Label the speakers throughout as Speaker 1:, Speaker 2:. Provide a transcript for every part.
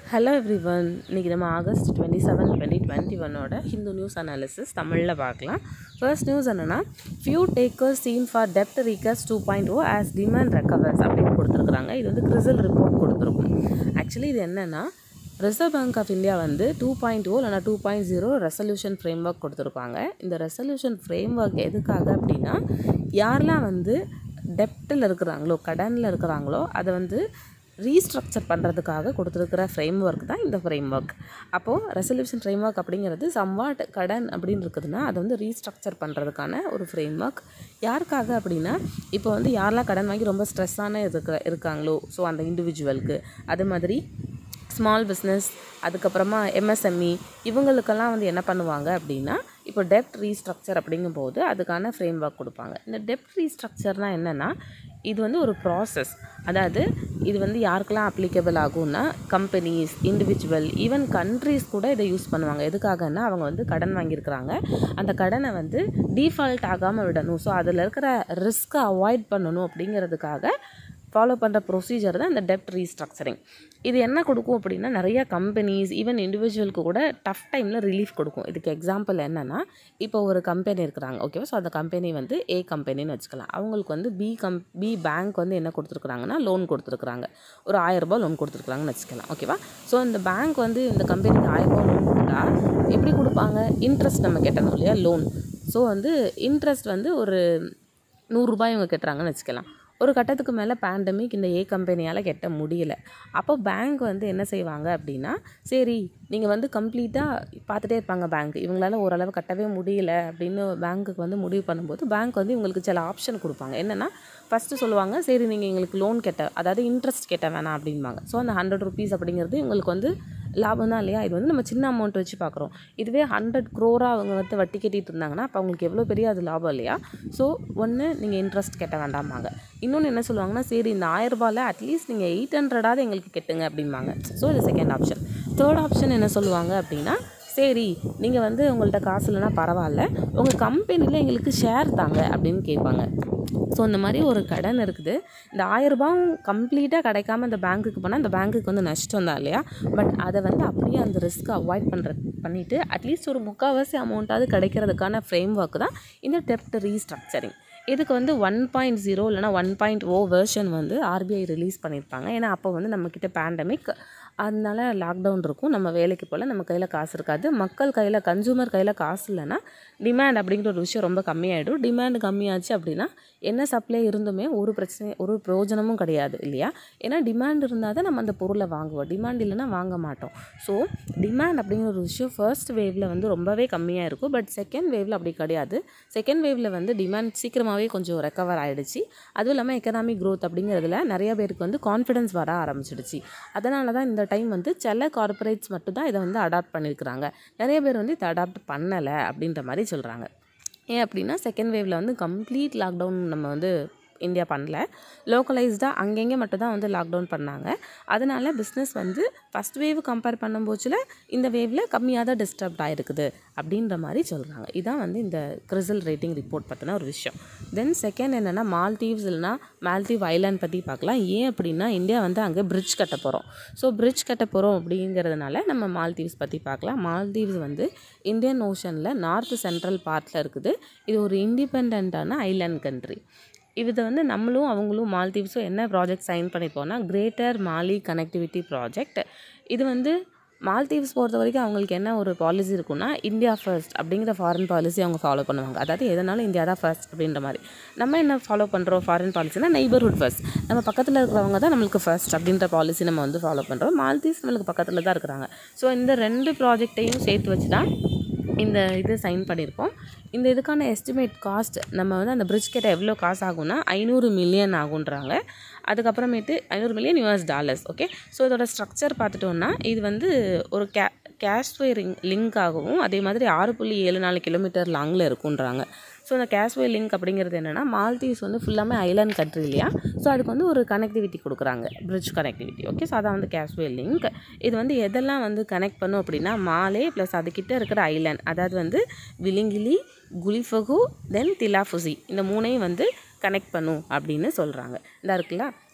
Speaker 1: hello every everyone இன்றைக்கி நம்ம August twenty seven twenty twenty ஒன்னோட ஹிந்து நியூஸ் அனாலிசிஸ் தமிழில் பார்க்கலாம் ஃபர்ஸ்ட் நியூஸ் என்னென்னா ஃபியூ டேக்கர்ஸ் சீன் ஃபார் டெப்ட் recast two point O as demand recovers அப்படின்னு கொடுத்துருக்குறாங்க இது வந்து கிறிசல் ரிப்போர்ட் கொடுத்துருக்கும் ஆக்சுவலி இது என்னென்னா ரிசர்வ் பேங்க் ஆஃப் இந்தியா வந்து டூ பாயிண்ட் ஓ இல்லைனா two point zero resolution framework கொடுத்துருப்பாங்க இந்த ரெசல்யூஷன் ஃப்ரேம் ஒர்க் எதுக்காக அப்படின்னா யாரெல்லாம் வந்து டெப்ட்டில் இருக்கிறாங்களோ கடனில் இருக்கிறாங்களோ அதை வந்து ரீஸ்ட்ரக்சர் பண்ணுறதுக்காக கொடுத்துருக்கிற ஃப்ரேம் ஒர்க் தான் இந்த ஃப்ரேம் ஒர்க் அப்போது ரெசல்யூஷன் ஃப்ரேம் ஒர்க் அப்படிங்கிறது சம்வாட் கடன் அப்படின்னு இருக்குதுன்னா அதை வந்து ரீஸ்ட்ரக்சர் பண்ணுறதுக்கான ஒரு ஃப்ரேம் ஒர்க் யாருக்காக அப்படின்னா இப்போ வந்து யாரெல்லாம் கடன் வாங்கி ரொம்ப ஸ்ட்ரெஸ்ஸான இருக்கிற இருக்காங்களோ ஸோ அந்த இண்டிவிஜுவலுக்கு அது மாதிரி ஸ்மால் பிஸ்னஸ் அதுக்கப்புறமா எம்எஸ்எம்இ இவங்களுக்கெல்லாம் வந்து என்ன பண்ணுவாங்க அப்படின்னா இப்போ டெப்ட் ரீஸ்ட்ரக்சர் அப்படிங்கும்போது அதுக்கான ஃப்ரேம் ஒர்க் கொடுப்பாங்க இந்த டெப்ட் ரீஸ்ட்ரக்சர்னால் என்னென்னா இது வந்து ஒரு ப்ராசஸ் அதாவது இது வந்து யாருக்கெல்லாம் அப்ளிகபிள் ஆகும்னா கம்பெனிஸ் இண்டிவிஜுவல் ஈவன் கண்ட்ரீஸ் கூட இதை யூஸ் பண்ணுவாங்க எதுக்காகன்னா அவங்க வந்து கடன் வாங்கியிருக்கிறாங்க அந்த கடனை வந்து டீஃபால்ட் ஆகாமல் விடணும் ஸோ அதில் இருக்கிற ரிஸ்க்கை அவாய்ட் பண்ணணும் அப்படிங்கிறதுக்காக ஃபாலோ பண்ணுற ப்ரொசீஜர் தான் இந்த டெப்ட் ரீஸ்ட்ரக்சரிங் இது என்ன கொடுக்கும் அப்படின்னா நிறைய கம்பெனிஸ் ஈவன் இண்டிவிஜுவலுக்கு கூட டஃப் டைமில் ரிலீஃப் கொடுக்கும் இதுக்கு எக்ஸாம்பிள் என்னென்னா இப்போ ஒரு கம்பெனி இருக்கிறாங்க ஓகேவா ஸோ அந்த கம்பெனி வந்து ஏ கம்பெனின்னு வச்சுக்கலாம் அவங்களுக்கு வந்து பி கம் பி பேங்க் வந்து என்ன கொடுத்துருக்குறாங்கன்னா லோன் கொடுத்துருக்குறாங்க ஒரு ஆயிரரூபா லோன் கொடுத்துருக்குறாங்கன்னு வச்சுக்கலாம் ஓகேவா ஸோ இந்த பேங்க் வந்து இந்த கம்பெனிக்கு ஆயிரரூபா லோன் கொடுத்தா எப்படி கொடுப்பாங்க இன்ட்ரெஸ்ட் நம்ம கட்டணும் இல்லையா லோன் ஸோ வந்து இன்ட்ரெஸ்ட் வந்து ஒரு நூறுரூபா இவங்க கட்டுறாங்கன்னு வச்சுக்கலாம் ஒரு கட்டத்துக்கு மேலே பேண்டமிக் இந்த ஏ கம்பெனியால் கெட்ட முடியல அப்போ பேங்க் வந்து என்ன செய்வாங்க அப்படின்னா சரி நீங்கள் வந்து கம்ப்ளீட்டாக பார்த்துட்டே இருப்பாங்க பேங்க் இவங்களால ஓரளவு கட்டவே முடியல அப்படின்னு பேங்க்குக்கு வந்து முடிவு பண்ணும்போது பேங்க் வந்து இவங்களுக்கு சில ஆப்ஷன் கொடுப்பாங்க என்னென்னா ஃபஸ்ட்டு சொல்லுவாங்க சரி நீங்கள் எங்களுக்கு லோன் கெட்ட அதாவது இன்ட்ரெஸ்ட் கெட்ட வேணாம் அப்படின்பாங்க ஸோ அந்த ஹண்ட்ரட் ருபீஸ் அப்படிங்கிறது இவங்களுக்கு வந்து லாபம் தான் இல்லையா இது வந்து நம்ம சின்ன அமௌண்ட் வச்சு பார்க்குறோம் இதுவே ஹண்ட்ரட் க்ரோராக அவங்க வந்து வட்டி கட்டிட்டு இருந்தாங்கன்னா அப்போ அவங்களுக்கு எவ்வளோ பெரிய அது லாபம் இல்லையா ஸோ ஒன்று நீங்கள் இன்ட்ரெஸ்ட் கட்ட வேண்டாமாங்க இன்னொன்று என்ன சொல்லுவாங்கன்னா சரி இந்த ஆயிரரூபாவில் அட்லீஸ்ட் நீங்கள் எயிட் ஹண்ட்ரடாவது எங்களுக்கு கெட்டுங்க அப்படிம்பாங்க ஸோ இது செகண்ட் ஆப்ஷன் தேர்ட் ஆப்ஷன் என்ன சொல்லுவாங்க அப்படின்னா சரி நீங்கள் வந்து உங்கள்கிட்ட காசு இல்லைனா பரவாயில்ல உங்கள் கம்பெனியில் எங்களுக்கு ஷேர் தாங்க அப்படின்னு கேட்பாங்க ஸோ இந்த மாதிரி ஒரு கடன் இருக்குது இந்த ஆயிரரூபாவும் கம்ப்ளீட்டாக கிடைக்காம இந்த பேங்க்குக்கு போனால் இந்த பேங்க்குக்கு வந்து நஷ்டம் தான் இல்லையா பட் அதை வந்து அப்படியே அந்த ரிஸ்க்கை அவாய்ட் பண்ணுறது பண்ணிவிட்டு அட்லீஸ்ட் ஒரு முக்கால்வாசி அமௌண்ட்டாவது கிடைக்கிறதுக்கான ஃப்ரேம் ஒர்க் தான் இந்த டெப்ட் ரீஸ்ட்ரக்சரிங் இதுக்கு வந்து ஒன் பாயிண்ட் ஜீரோ இல்லைனா ஒன் பாயிண்ட் ஓ வெர்ஷன் வந்து ஆர்பிஐ ரிலீஸ் பண்ணியிருப்பாங்க ஏன்னா அப்போ வந்து நம்மக்கிட்ட பேண்டமிக் அதனால லாக்டவுன் இருக்கும் நம்ம வேலைக்கு போல் நம்ம கையில் காசு இருக்காது மக்கள் கையில் கன்சூமர் கையில் காசு இல்லைன்னா டிமாண்ட் அப்படிங்கிற ஒரு விஷயம் ரொம்ப கம்மியாயிடும் டிமாண்ட் கம்மியாச்சு அப்படின்னா என்ன சப்ளை இருந்துமே ஒரு பிரச்சனை ஒரு பிரயோஜனமும் கிடையாது இல்லையா ஏன்னா டிமாண்ட் இருந்தால் தான் நம்ம அந்த பொருளை வாங்குவோம் டிமாண்ட் இல்லைன்னா வாங்க மாட்டோம் ஸோ டிமாண்ட் அப்படிங்கிற ஒரு விஷயம் ஃபர்ஸ்ட் வேவில் வந்து ரொம்பவே கம்மியாக இருக்கும் பட் செகண்ட் வேவில் அப்படி கிடையாது செகண்ட் வேவில் வந்து டிமாண்ட் சீக்கிரமாகவே கொஞ்சம் ரெக்கவர் ஆகிடுச்சு அதுவும் இல்லாமல் எக்கனாமிக் க்ரோத் அப்படிங்கிறதுல நிறைய பேருக்கு வந்து கான்ஃபிடன்ஸ் வர ஆரம்பிச்சிடுச்சு அதனால தான் இந்த டைம் வந்து சில கார்பரேட்ஸ் மட்டும் தான் இதை வந்து அடாப்ட் பண்ணியிருக்கிறாங்க நிறைய பேர் வந்து இதை அடாப்ட் பண்ணலை அப்படின்ற மாதிரி சொல்கிறாங்க ஏன் அப்படின்னா செகண்ட் வேவில் வந்து கம்ப்ளீட் லாக்டவுன் நம்ம வந்து இந்தியா பண்ணல லோக்கலைஸ்டாக அங்கங்கே மட்டும் தான் வந்து லாக்டவுன் பண்ணாங்க அதனால் பிஸ்னஸ் வந்து ஃபஸ்ட் வேவ் கம்பேர் பண்ணும்போச்சில் இந்த வேவில் கம்மியாக தான் டிஸ்டர்ப்ட் ஆகிருக்குது அப்படின்ற மாதிரி சொல்கிறாங்க இதான் வந்து இந்த கிறிசல் ரேட்டிங் ரிப்போர்ட் பற்றின ஒரு விஷயம் தென் செகண்ட் என்னென்னா மால்தீவ்ஸ் இல்லைனா மால்தீவ் ஐலாண்ட் பற்றி பார்க்கலாம் ஏன் அப்படின்னா இந்தியா வந்து அங்கே பிரிட்ஜ் கட்ட போகிறோம் ஸோ பிரிட்ஜ் கட்ட போகிறோம் அப்படிங்கிறதுனால நம்ம மால்தீவ்ஸ் பற்றி பார்க்கலாம் மால்தீவ்ஸ் வந்து இந்தியன் ஓஷனில் நார்த் சென்ட்ரல் பார்ட்டில் இருக்குது இது ஒரு இண்டிபெண்ட்டான ஐலாண்ட் கண்ட்ரி இதை வந்து நம்மளும் அவங்களும் மால்தீவ்ஸும் என்ன ப்ராஜெக்ட் சைன் பண்ணியிருக்கோம்னா கிரேட்டர் மாலி கனெக்டிவிட்டி ப்ராஜெக்ட் இது வந்து மால்தீவ்ஸ் பொறுத்த வரைக்கும் அவங்களுக்கு என்ன ஒரு பாலிசி இருக்குன்னா இந்தியா ஃபர்ஸ்ட் அப்படிங்கிற ஃபாரின் பாலிசி அவங்க ஃபாலோ பண்ணுவாங்க அதாவது எதனாலும் இந்தியா தான் ஃபர்ஸ்ட் அப்படின்ற மாதிரி நம்ம என்ன ஃபாலோ பண்ணுறோம் ஃபாரின் பாலிசினா நெய்பர்ஹுட் ஃபர்ஸ்ட் நம்ம பக்கத்தில் இருக்கிறவங்க தான் நம்மளுக்கு ஃபர்ஸ்ட் அப்படின்ற பாலிசி நம்ம வந்து ஃபாலோ பண்ணுறோம் மால்தீவ்ஸ் நம்மளுக்கு பக்கத்தில் தான் இருக்கிறாங்க ஸோ இந்த ரெண்டு ப்ராஜெக்டையும் சேர்த்து வச்சு தான் இந்த இது சைன் பண்ணியிருப்போம் இந்த இதுக்கான எஸ்டிமேட் காஸ்ட் நம்ம வந்து அந்த பிரிட்ஜ் கேட்ட எவ்வளோ காசு ஆகும்னா ஐநூறு மில்லியன் ஆகுன்றாங்க அதுக்கப்புறமேட்டு ஐநூறு million US dollars okay so இதோட ஸ்ட்ரக்சர் பார்த்துட்டோன்னா இது வந்து ஒரு கே கேஷ்வே ரிங் லிங்க் ஆகவும் அதே மாதிரி ஆறு புள்ளி ஏழு நாலு கிலோமீட்டர் லாங்கில் இருக்குன்றாங்க ஸோ அந்த கேஷ்வே லிங்க் அப்படிங்கிறது என்னென்னா மால்தீவ்ஸ் வந்து ஃபுல்லாமே ஐலாண்ட் கண்ட்ரி இல்லையா ஸோ அதுக்கு வந்து ஒரு கனெக்டிவிட்டி கொடுக்குறாங்க பிரிட்ஜ் கனெக்டிவிட்டி ஓகே ஸோ அதான் வந்து கேஷ்வே லிங்க் இது வந்து எதெல்லாம் வந்து கனெக்ட் பண்ணும் அப்படின்னா மாலே ப்ளஸ் அதுக்கிட்ட இருக்கிற ஐலாண்ட் அதாவது வந்து விலிங்கிலி குலிஃபகு தென் திலாஃபுசி இந்த மூணையும் வந்து கனெக்ட் பண்ணும் அப்படின்னு சொல்கிறாங்க இந்த இருக்குல்ல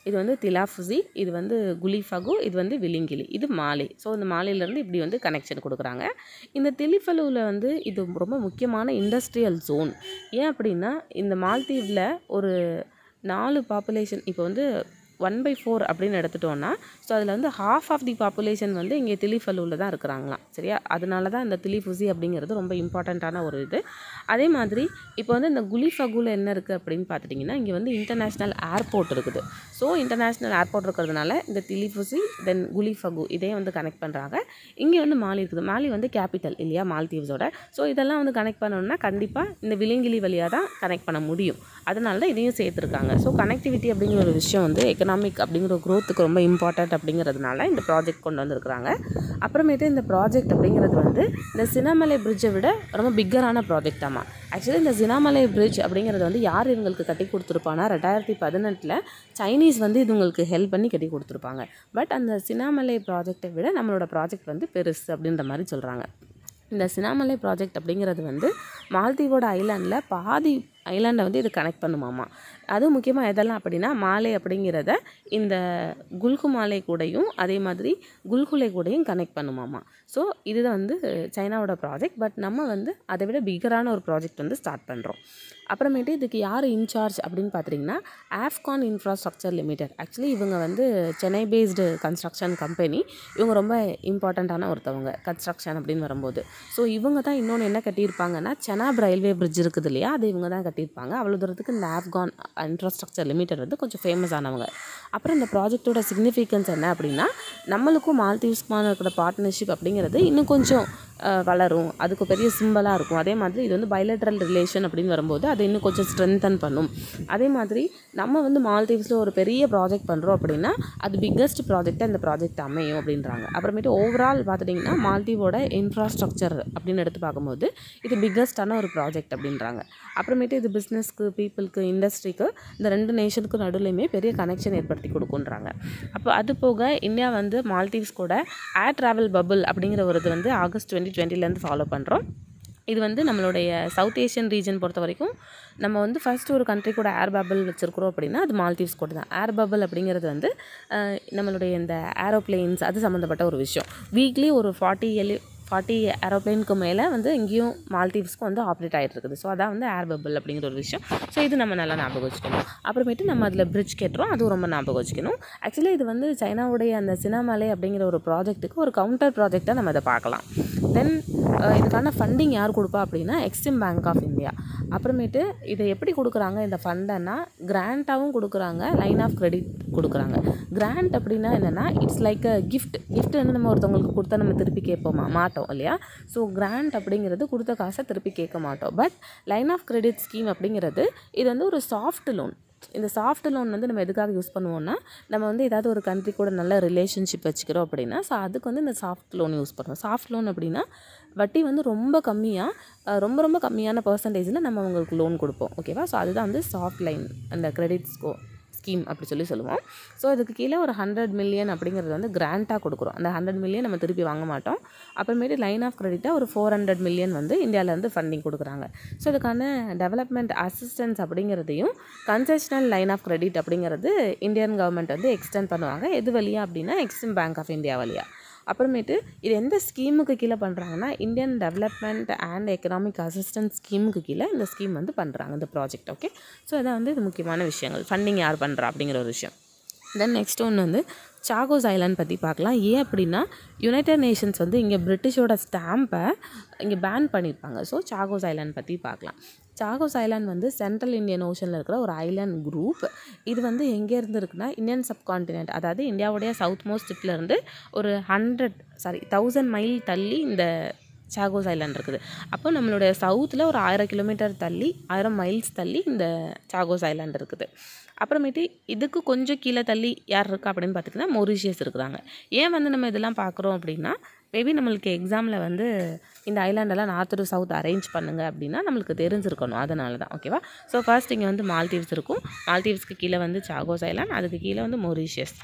Speaker 1: இது வந்து திலாஃபுசி இது வந்து குலிஃபகு இது வந்து விலிங்கிலி இது மாலே ஸோ இந்த மாலேலேருந்து இப்படி வந்து கனெக்ஷன் கொடுக்குறாங்க இந்த திலிஃபலுவில் வந்து இது ரொம்ப முக்கியமான இண்டஸ்ட்ரியல் ஜோன் ஏன் அப்படின்னா இந்த மால்தீவில் ஒரு நாலு பாப்புலேஷன் இப்போ வந்து ஒன் பை ஃபோர் அப்படின்னு எடுத்துட்டோன்னா ஸோ அதில் வந்து ஹாஃப் ஆஃப் தி பாப்புலேஷன் வந்து இங்கே திலிஃபலூவில் தான் இருக்கிறாங்களாம் சரியா அதனால தான் இந்த திலிஃபுசி அப்படிங்கிறது ரொம்ப இம்பார்ட்டண்ட்டான ஒரு இது அதே மாதிரி இப்போ வந்து இந்த குலிஃபகுல என்ன இருக்குது அப்படின்னு பார்த்துட்டிங்கன்னா இங்கே வந்து இன்டர்நேஷ்னல் ஏர்போர்ட் இருக்குது ஸோ இன்டர்நேஷ்னல் ஏர்போர்ட் இருக்கிறதுனால இந்த திலிஃபுசி தென் குலிஃபகு இதே வந்து கனெக்ட் பண்ணுறாங்க இங்கே வந்து மாலி இருக்குது மாலி வந்து கேபிட்டல் இல்லையா மால்தீவ்ஸோட ஸோ இதெல்லாம் வந்து கனெக்ட் பண்ணணும்னா கண்டிப்பாக இந்த விலங்கிலி வழியாக தான் கனெக்ட் பண்ண முடியும் அதனால தான் இதையும் சேர்த்துருக்காங்க ஸோ கனெக்டிவிட்டி அப்படிங்கிற ஒரு விஷயம் வந்து எக்கனாமிக் அப்படிங்கிற க்ரோத்துக்கு ரொம்ப இம்பார்ட்டண்ட் அப்படிங்கிறதுனால இந்த ப்ராஜெக்ட் கொண்டு வந்திருக்கிறாங்க அப்புறமேட்டு இந்த ப்ராஜெக்ட் அப்படிங்கிறது வந்து இந்த சினாமலை பிரிட்ஜை விட ரொம்ப பிக்கரான ப்ராஜெக்ட் ஆமாம் ஆக்சுவலி இந்த சினாமலை பிரிட்ஜ் அப்படிங்கிறது வந்து யார் இவங்களுக்கு கட்டி கொடுத்துருப்பானா ரெண்டாயிரத்தி பதினெட்டில் சைனீஸ் வந்து இது உங்களுக்கு ஹெல்ப் பண்ணி கட்டி கொடுத்துருப்பாங்க பட் அந்த சினாமலை ப்ராஜெக்டை விட நம்மளோட ப்ராஜெக்ட் வந்து பெருசு அப்படின்ற மாதிரி சொல்கிறாங்க இந்த சினாமலை ப்ராஜெக்ட் அப்படிங்கிறது வந்து மால்தீவோட ஐலாண்டில் பாதி ஐலாண்டை வந்து இது கனெக்ட் பண்ணுமாமா அதுவும் முக்கியமாக எதெல்லாம் அப்படின்னா மாலை அப்படிங்கிறத இந்த குல்கு மாலை கூடயும் அதே மாதிரி குல்குலை கூடயும் கனெக்ட் பண்ணுமாமா ஸோ இதுதான் வந்து சைனாவோட ப்ராஜெக்ட் பட் நம்ம வந்து அதை விட பிகரான ஒரு ப்ராஜெக்ட் வந்து ஸ்டார்ட் பண்ணுறோம் அப்புறமேட்டு இதுக்கு யார் இன்சார்ஜ் அப்படின்னு பார்த்தீங்கன்னா ஆஃப்கான் இன்ஃப்ராஸ்ட்ரக்சர் லிமிடெட் ஆக்சுவலி இவங்க வந்து சென்னை பேஸ்டு கன்ஸ்ட்ரக்ஷன் கம்பெனி இவங்க ரொம்ப இம்பார்ட்டண்ட்டான ஒருத்தவங்க கன்ஸ்ட்ரக்ஷன் அப்படின்னு வரும்போது ஸோ இவங்க தான் இன்னொன்று என்ன கட்டியிருப்பாங்கன்னா செனாப் ரயில்வே பிரிட்ஜ் இருக்குது இல்லையா அது இவங்க தான் கட்டியிருப்பாங்க அவ்வளோ தூரத்துக்கு இந்த ஆஃப்கான் இன்ஃப்ராஸ்ட்ரக்சர் லிமிடெட் வந்து கொஞ்சம் ஃபேமஸ் ஆனவங்க அப்புறம் இந்த ப்ராஜெக்ட்டோட சிக்னிஃபிகன்ஸ் என்ன அப்படின்னா நம்மளுக்கும் மால்தீவ்ஸ்க்குமான இருக்கிற பார்ட்னர்ஷிப் அப்படிங்கிறது இன்னும் கொஞ்சம் அஹ், வளரும் அதுக்கு பெரிய சிம்பிளாக இருக்கும் அதே மாதிரி இது வந்து பைலேட்ரல் ரிலேஷன் அப்படின்னு வரும்போது அதை இன்னும் கொஞ்சம் ஸ்ட்ரென்தன் பண்ணும் அதே மாதிரி நம்ம வந்து மால்தீவ்ஸில் ஒரு பெரிய ப்ராஜெக்ட் பண்ணுறோம் அப்படின்னா அது பிக்கஸ்ட் ப்ராஜெக்டாக இந்த ப்ராஜெக்ட் அமையும் அப்படின்றாங்க அப்புறமேட்டு ஓவரால் பார்த்துட்டிங்கன்னா மால்தீவோட இன்ஃப்ராஸ்ட்ரக்சர் அப்படின்னு எடுத்து பார்க்கும்போது இது பிக்கஸ்டான ஒரு ப்ராஜெக்ட் அப்படின்றாங்க அப்புறமேட்டு இது பிஸ்னஸ்க்கு பீப்புளுக்கு இண்டஸ்ட்ரிக்கு இந்த ரெண்டு நேஷனுக்கு நடுவுலையுமே பெரிய கனெக்ஷன் ஏற்படுத்தி கொடுக்குன்றாங்க அப்போ அது போக இந்தியா வந்து மால்தீவ்ஸ் கூட ஏர் ட்ராவல் பபுள் அப்படிங்கிற ஒரு இது வந்து ஆகஸ்ட் டுவெண்ட்டி டுவெண்ட்டிலேருந்து ஃபாலோ பண்ணுறோம் இது வந்து நம்மளுடைய சவுத் ஏஷியன் ரீஜன் பொறுத்த வரைக்கும் நம்ம வந்து ஃபர்ஸ்ட் ஒரு கண்ட்ரி கூட ஏர் பபிள் வச்சுருக்குறோம் அப்படின்னா அது மால்தீவ்ஸ் கூட தான் ஏர் பபிள் அப்படிங்கிறது வந்து அஹ், நம்மளுடைய இந்த ஏரோப்ளேன்ஸ் அது சம்மந்தப்பட்ட ஒரு விஷயம் வீக்லி ஒரு ஃபார்ட்டி எலி ஃபார்ட்டி ஏரோப்ளேனுக்கு மேலே வந்து இங்கேயும் மால்தீவ்ஸ்க்கும் வந்து ஆப்ரேட் ஆகிட்டு இருக்குது ஸோ அதான் வந்து ஏர் பபிள் அப்படிங்கிற ஒரு விஷயம் ஸோ இது நம்ம நல்லா ஞாபகம் வச்சுக்கணும் அப்புறமேட்டு நம்ம அதில் பிரிட்ஜ் கேட்டுறோம் அதுவும் ரொம்ப ஞாபகம் வச்சுக்கணும் ஆக்சுவலி இது வந்து சைனாவுடைய அந்த சினாமலை அப்படிங்கிற ஒரு ப்ராஜெக்ட்டுக்கு ஒரு கவுண்டர் ப்ராஜெக்டாக நம்ம அதை பார்க்கலாம் தென் இதுக்கான ஃபண்டிங் யார் கொடுப்பா அப்படின்னா எக்ஸிம் பேங்க் ஆஃப் இந்தியா அப்புறமேட்டு இதை எப்படி கொடுக்குறாங்க இந்த ஃபண்டன்னா கிராண்ட்டாகவும் கொடுக்குறாங்க லைன் ஆஃப் கிரெடிட் கொடுக்குறாங்க கிராண்ட் அப்படின்னா என்னென்னா it's like a gift gift வந்து நம்ம ஒருத்தவங்களுக்கு கொடுத்தா நம்ம திருப்பி கேட்போமா மாட்டோம் இல்லையா ஸோ கிராண்ட் அப்படிங்கிறது கொடுத்த காசை திருப்பி கேட்க மாட்டோம் but line of credit scheme அப்படிங்கிறது இது வந்து ஒரு சாஃப்ட் லோன் இந்த சாஃப்ட் லோன் வந்து நம்ம எதுக்காக யூஸ் பண்ணுவோம்னா நம்ம வந்து ஏதாவது ஒரு கண்ட்ரி கூட நல்ல ரிலேஷன்ஷிப் வச்சுக்கிறோம் அப்படின்னா ஸோ அதுக்கு வந்து இந்த சாஃப்ட் லோன் யூஸ் பண்ணுவோம் சாஃப்ட் லோன் அப்படின்னா வட்டி வந்து ரொம்ப கம்மியாக ரொம்ப ரொம்ப கம்மியான பர்சன்டேஜில் நம்ம அவங்களுக்கு லோன் கொடுப்போம் ஓகேவா ஸோ அதுதான் வந்து சாஃப்ட் லைன் அந்த கிரெடிட் ஸ்கோ ஸ்கீம் அப்படி சொல்லி சொல்லுவோம் ஸோ அதுக்கு கீழே ஒரு ஹண்ட்ரட் மில்லியன் அப்படிங்கிறது வந்து கிராண்ட்டாக கொடுக்குறோம் அந்த ஹண்ட்ரட் மில்லியன் நம்ம திருப்பி வாங்க மாட்டோம் அப்புறமேட்டு லைன் ஆஃப் கிரெடிட்டாக ஒரு ஃபோர் ஹண்ட்ரட் மில்லியன் வந்து இந்தியாவிலேருந்து ஃபண்டிங் கொடுக்குறாங்க ஸோ இதுக்கான டெவலப்மெண்ட் அசிஸ்டன்ஸ் அப்படிங்கிறதையும் கன்செஷனல் லைன் ஆஃப் கிரெடிட் அப்படிங்கிறது இந்தியன் கவர்மெண்ட் வந்து எக்ஸ்டெண்ட் பண்ணுவாங்க எது வழியா அப்படின்னா எக்ஸிம் பேங்க் ஆஃப் இந்தியா வழியா அப்புறமேட்டு இது எந்த ஸ்கீமுக்கு கீழே பண்ணுறாங்கன்னா Indian development and economic assistance ஸ்கீமுக்கு கீழே இந்த ஸ்கீம் வந்து பண்ணுறாங்க இந்த ப்ராஜெக்ட் ஓகே ஸோ இதான் வந்து இது முக்கியமான விஷயங்கள் ஃபண்டிங் யார் பண்ணுறா அப்படிங்கிற ஒரு விஷயம் தென் நெக்ஸ்ட் ஒன்று வந்து சாகோஸ் ஐலாண்ட் பற்றி பார்க்கலாம் ஏன் அப்படின்னா யுனைடெட் நேஷன்ஸ் வந்து இங்கே பிரிட்டிஷோட ஸ்டாம்பை இங்கே பேன் பண்ணியிருப்பாங்க ஸோ சாகோஸ் ஐலாண்ட் பற்றி பார்க்கலாம் சாகோஸ் ஐலாண்ட் வந்து சென்ட்ரல் இந்தியன் ஓஷனில் இருக்கிற ஒரு ஐலாண்ட் குரூப் இது வந்து எங்கே இருந்து இருக்குன்னா இந்தியன் சப்கான்டினென்ட் அதாவது இந்தியாவுடைய சவுத் மோஸ்ட் இருந்து ஒரு ஹண்ட்ரட் சாரி தௌசண்ட் மைல் தள்ளி இந்த சாகோஸ் ஐலாண்ட் இருக்குது அப்போ நம்மளுடைய சவுத்தில் ஒரு ஆயிரம் கிலோமீட்டர் தள்ளி ஆயிரம் மைல்ஸ் தள்ளி இந்த சாகோஸ் ஐலாண்ட் இருக்குது அப்புறமேட்டு இதுக்கு கொஞ்சம் கீழே தள்ளி யார் இருக்கா அப்படின்னு பார்த்திங்கன்னா மொரிஷியஸ் இருக்கிறாங்க ஏன் வந்து நம்ம இதெல்லாம் பார்க்குறோம் அப்படின்னா மேபி நம்மளுக்கு எக்ஸாமில் வந்து இந்த ஐலாண்டெல்லாம் நார்த் டு சவுத் அரேஞ்ச் பண்ணுங்க அப்படின்னா நம்மளுக்கு தெரிஞ்சிருக்கணும் அதனால தான் ஓகேவா ஸோ ஃபர்ஸ்ட் இங்கே வந்து மால்தீவ்ஸ் இருக்கும் மால்தீவ்ஸ்க்கு கீழே வந்து சாகோஸ் ஐலாண்ட் அதுக்கு கீழே வந்து மொரிஷியஸ்